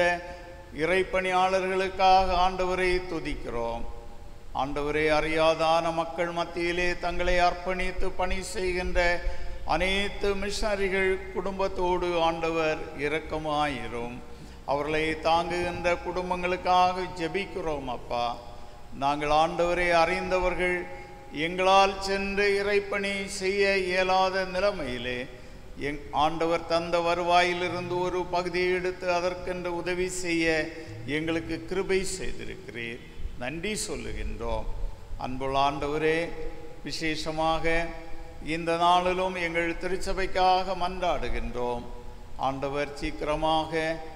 இறைப்பணியாளர்களுக்காக ஆண்டவரை துதிக்கிறோம் ஆண்டவரை அறியாதான மக்கள் மத்தியிலே தங்களை அர்ப்பணித்து பணி செய்கின்ற அனைத்து மிஷனரிகள் குடும்பத்தோடு ஆண்டவர் இரக்கமாயிரும் அவர்களை தாங்குகின்ற குடும்பங்களுக்காக ஜெபிக்கிறோம் அப்பா நாங்கள் ஆண்டவரை அறிந்தவர்கள் எங்களால் சென்று இறைப்பணி செய்ய இயலாத நிலைமையிலே எங் ஆண்டவர் தந்த வருவாயிலிருந்து ஒரு பகுதியை எடுத்து அதற்கென்று உதவி செய்ய எங்களுக்கு கிருபை செய்திருக்கிறீர் நன்றி சொல்லுகின்றோம் அன்புள்ள ஆண்டவரே விசேஷமாக இந்த நாளிலும் எங்கள் திருச்சபைக்காக மன்றாடுகின்றோம் ஆண்டவர் சீக்கிரமாக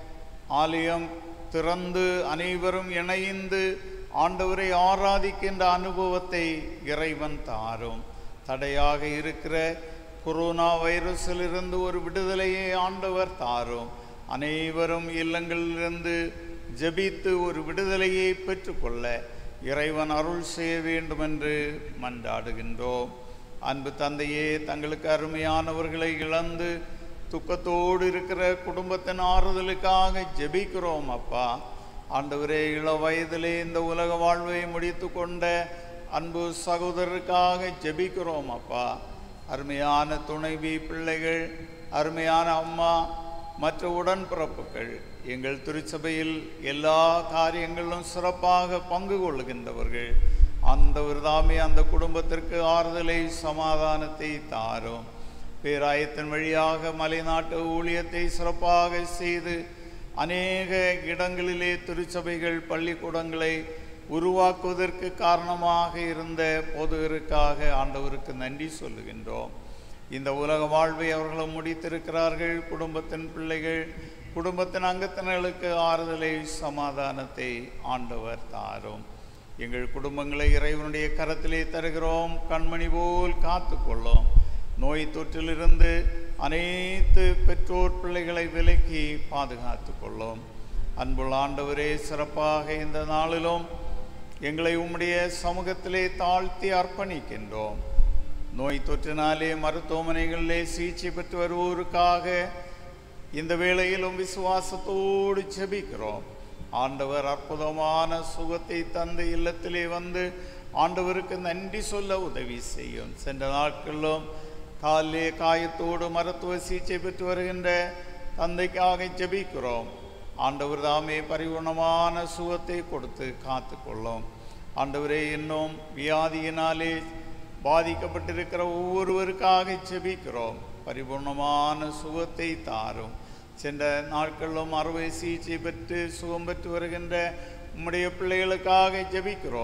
ஆலயம் திறந்து அனைவரும் இணைந்து ஆண்டவரை ஆராதிக்கின்ற அனுபவத்தை இறைவன் தாரும் தடையாக இருக்கிற கொரோனா வைரஸிலிருந்து ஒரு விடுதலையை ஆண்டவர் தாரும் அனைவரும் இல்லங்களிலிருந்து ஜெபித்து ஒரு விடுதலையை பெற்றுக்கொள்ள இறைவன் அருள் செய்ய வேண்டும் என்று மன்றாடுகின்றோம் அன்பு தந்தையே தங்களுக்கு அருமையானவர்களை இழந்து துக்கத்தோடு இருக்கிற குடும்பத்தின் ஆறுதலுக்காக ஜெபிக்கிறோம் அப்பா ஆண்டவரே இள வயதிலே இந்த உலக வாழ்வை முடித்து கொண்ட அன்பு சகோதரருக்காக ஜெபிக்கிறோம் அப்பா அருமையான துணைவி பிள்ளைகள் அருமையான அம்மா மற்ற உடன்பிறப்புகள் எங்கள் திருச்சபையில் எல்லா காரியங்களிலும் சிறப்பாக பங்கு கொள்கின்றவர்கள் அந்த தாமே அந்த குடும்பத்திற்கு ஆறுதலை சமாதானத்தை தாரும் பேராயத்தின் வழியாக மலைநாட்டு ஊழியத்தை சிறப்பாக செய்து அநேக இடங்களிலே திருச்சபைகள் பள்ளிக்கூடங்களை உருவாக்குவதற்கு காரணமாக இருந்த போதகருக்காக ஆண்டவருக்கு நன்றி சொல்லுகின்றோம் இந்த உலக வாழ்வை அவர்களும் முடித்திருக்கிறார்கள் குடும்பத்தின் பிள்ளைகள் குடும்பத்தின் அங்கத்தினர்களுக்கு ஆறுதலை சமாதானத்தை ஆண்டவர் தாரும் எங்கள் குடும்பங்களை இறைவனுடைய கரத்திலே தருகிறோம் கண்மணி போல் காத்துக்கொள்ளும் நோய் தொற்றிலிருந்து அனைத்து பெற்றோர் பிள்ளைகளை விலக்கி பாதுகாத்து கொள்ளும் அன்புள்ள ஆண்டவரே சிறப்பாக இந்த நாளிலும் எங்களை உம்முடைய சமூகத்திலே தாழ்த்தி அர்ப்பணிக்கின்றோம் நோய் தொற்றினாலே மருத்துவமனைகளிலே சிகிச்சை பெற்று வருவோருக்காக இந்த வேளையிலும் விசுவாசத்தோடு ஜெபிக்கிறோம் ஆண்டவர் அற்புதமான சுகத்தை தந்து இல்லத்திலே வந்து ஆண்டவருக்கு நன்றி சொல்ல உதவி செய்யும் சென்ற நாட்களிலும் காலிலே காயத்தோடு மருத்துவ சிகிச்சை பெற்று வருகின்ற தந்தைக்காக ஜெபிக்கிறோம் ஆண்டவர் தாமே பரிபூர்ணமான சுகத்தை கொடுத்து காத்துக்கொள்ளும் ஆண்டவரே இன்னும் வியாதியினாலே பாதிக்கப்பட்டிருக்கிற ஒவ்வொருவருக்காக ஜெபிக்கிறோம் பரிபூர்ணமான சுகத்தை தாரும் சென்ற நாட்களிலும் அறுவை சிகிச்சை பெற்று சுகம் பெற்று வருகின்ற உம்முடைய பிள்ளைகளுக்காக ஜெபிக்கிறோம்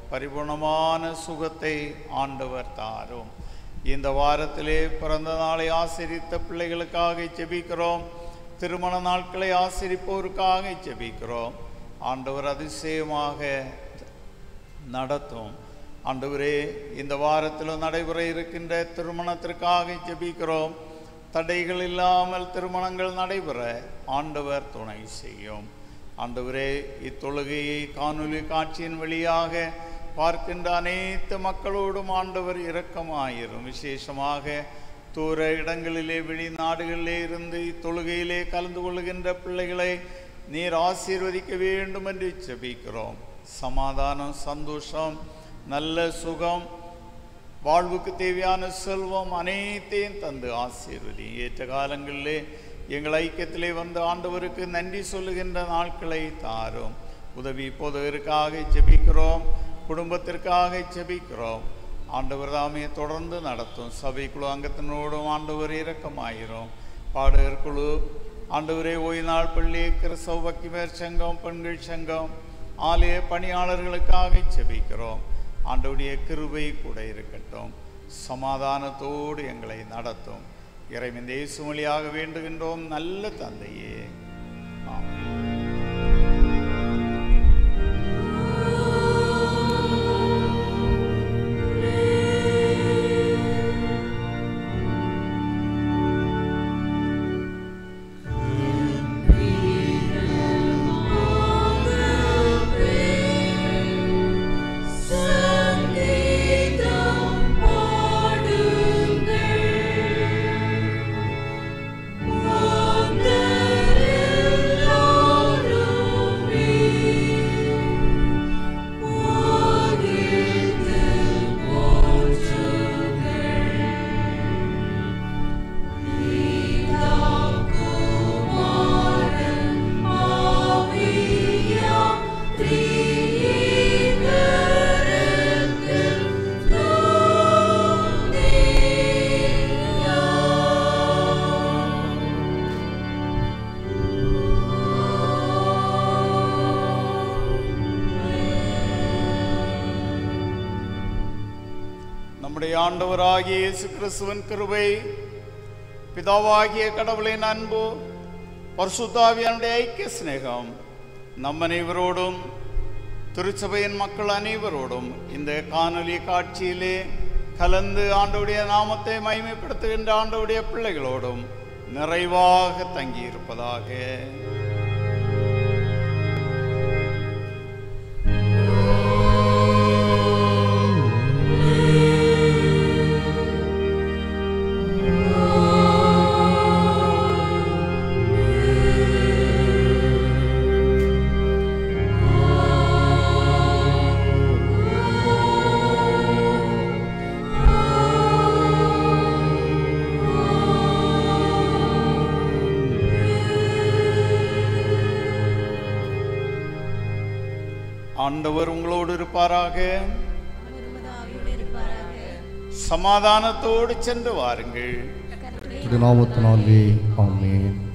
பரிபூர்ணமான சுகத்தை ஆண்டவர் தாரும் இந்த வாரத்திலே பிறந்த நாளை ஆசிரித்த பிள்ளைகளுக்காக ஜெபிக்கிறோம் திருமண நாட்களை ஆசிரிப்போருக்காக ஜெபிக்கிறோம் ஆண்டவர் அதிசயமாக நடத்தும் ஆண்டவரே இந்த வாரத்தில் நடைபெற இருக்கின்ற திருமணத்திற்காக ஜெபிக்கிறோம் தடைகள் இல்லாமல் திருமணங்கள் நடைபெற ஆண்டவர் துணை செய்யும் ஆண்டவரே இத்தொழுகையை காணொலி காட்சியின் வழியாக பார்க்கின்ற அனைத்து மக்களோடும் ஆண்டவர் இரக்கமாயிரும் விசேஷமாக தூர இடங்களிலே வெளிநாடுகளிலே இருந்து இத்தொழுகையிலே கலந்து கொள்கின்ற பிள்ளைகளை நீர் ஆசீர்வதிக்க வேண்டும் என்று ஜெபிக்கிறோம் சமாதானம் சந்தோஷம் நல்ல சுகம் வாழ்வுக்கு தேவையான செல்வம் அனைத்தையும் தந்து ஆசீர்வதி ஏற்ற காலங்களிலே எங்கள் ஐக்கியத்திலே வந்து ஆண்டவருக்கு நன்றி சொல்லுகின்ற நாட்களை தாரும் உதவி போதகருக்காக ஜெபிக்கிறோம் குடும்பத்திற்காக ஜெபிக்கிறோம் ஆண்டவர் தாமே தொடர்ந்து நடத்தும் சபை குழு அங்கத்தினோடும் ஆண்டவர் இரக்கமாயிரும் பாடகர் குழு ஆண்டவரே ஓய்வு நாள் பள்ளி கிறிஸ்தவ பக்திமேர் சங்கம் பெண்கள் சங்கம் ஆலய பணியாளர்களுக்காக ஜெபிக்கிறோம் ஆண்டவருடைய கிருபை கூட இருக்கட்டும் சமாதானத்தோடு எங்களை நடத்தும் இறைவன் இயேசு வழியாக வேண்டுகின்றோம் நல்ல தந்தையே ஆமென்
சங்கீதம் பாடுங்கள் மாந்தரெல்லாருமே மகிழ்ந்து போற்றுங்கள் நீதா குமாரன் ஆவியாம் திரிகரத்தில் தூண்டியா
நம்முடைய ஆண்டவராகிய இயேசு கிறிஸ்துவின் கிருபை பிதாவாகிய கடவுளின் அன்பு பரிசுத்தாவியனுடைய ஐக்கிய சிநேகம் நம் அனைவரோடும் திருச்சபையின் மக்கள் அனைவரோடும் இந்த காணொளி காட்சியிலே கலந்து ஆண்டவுடைய நாமத்தை மகிமைப்படுத்துகின்ற ஆண்டவுடைய பிள்ளைகளோடும் நிறைவாக தங்கியிருப்பதாக ஆண்டவர் உங்களோடு இருப்பாராக சமாதானத்தோடு சென்று வாருங்கள்
திருநாமத்தினாலே ஆமென்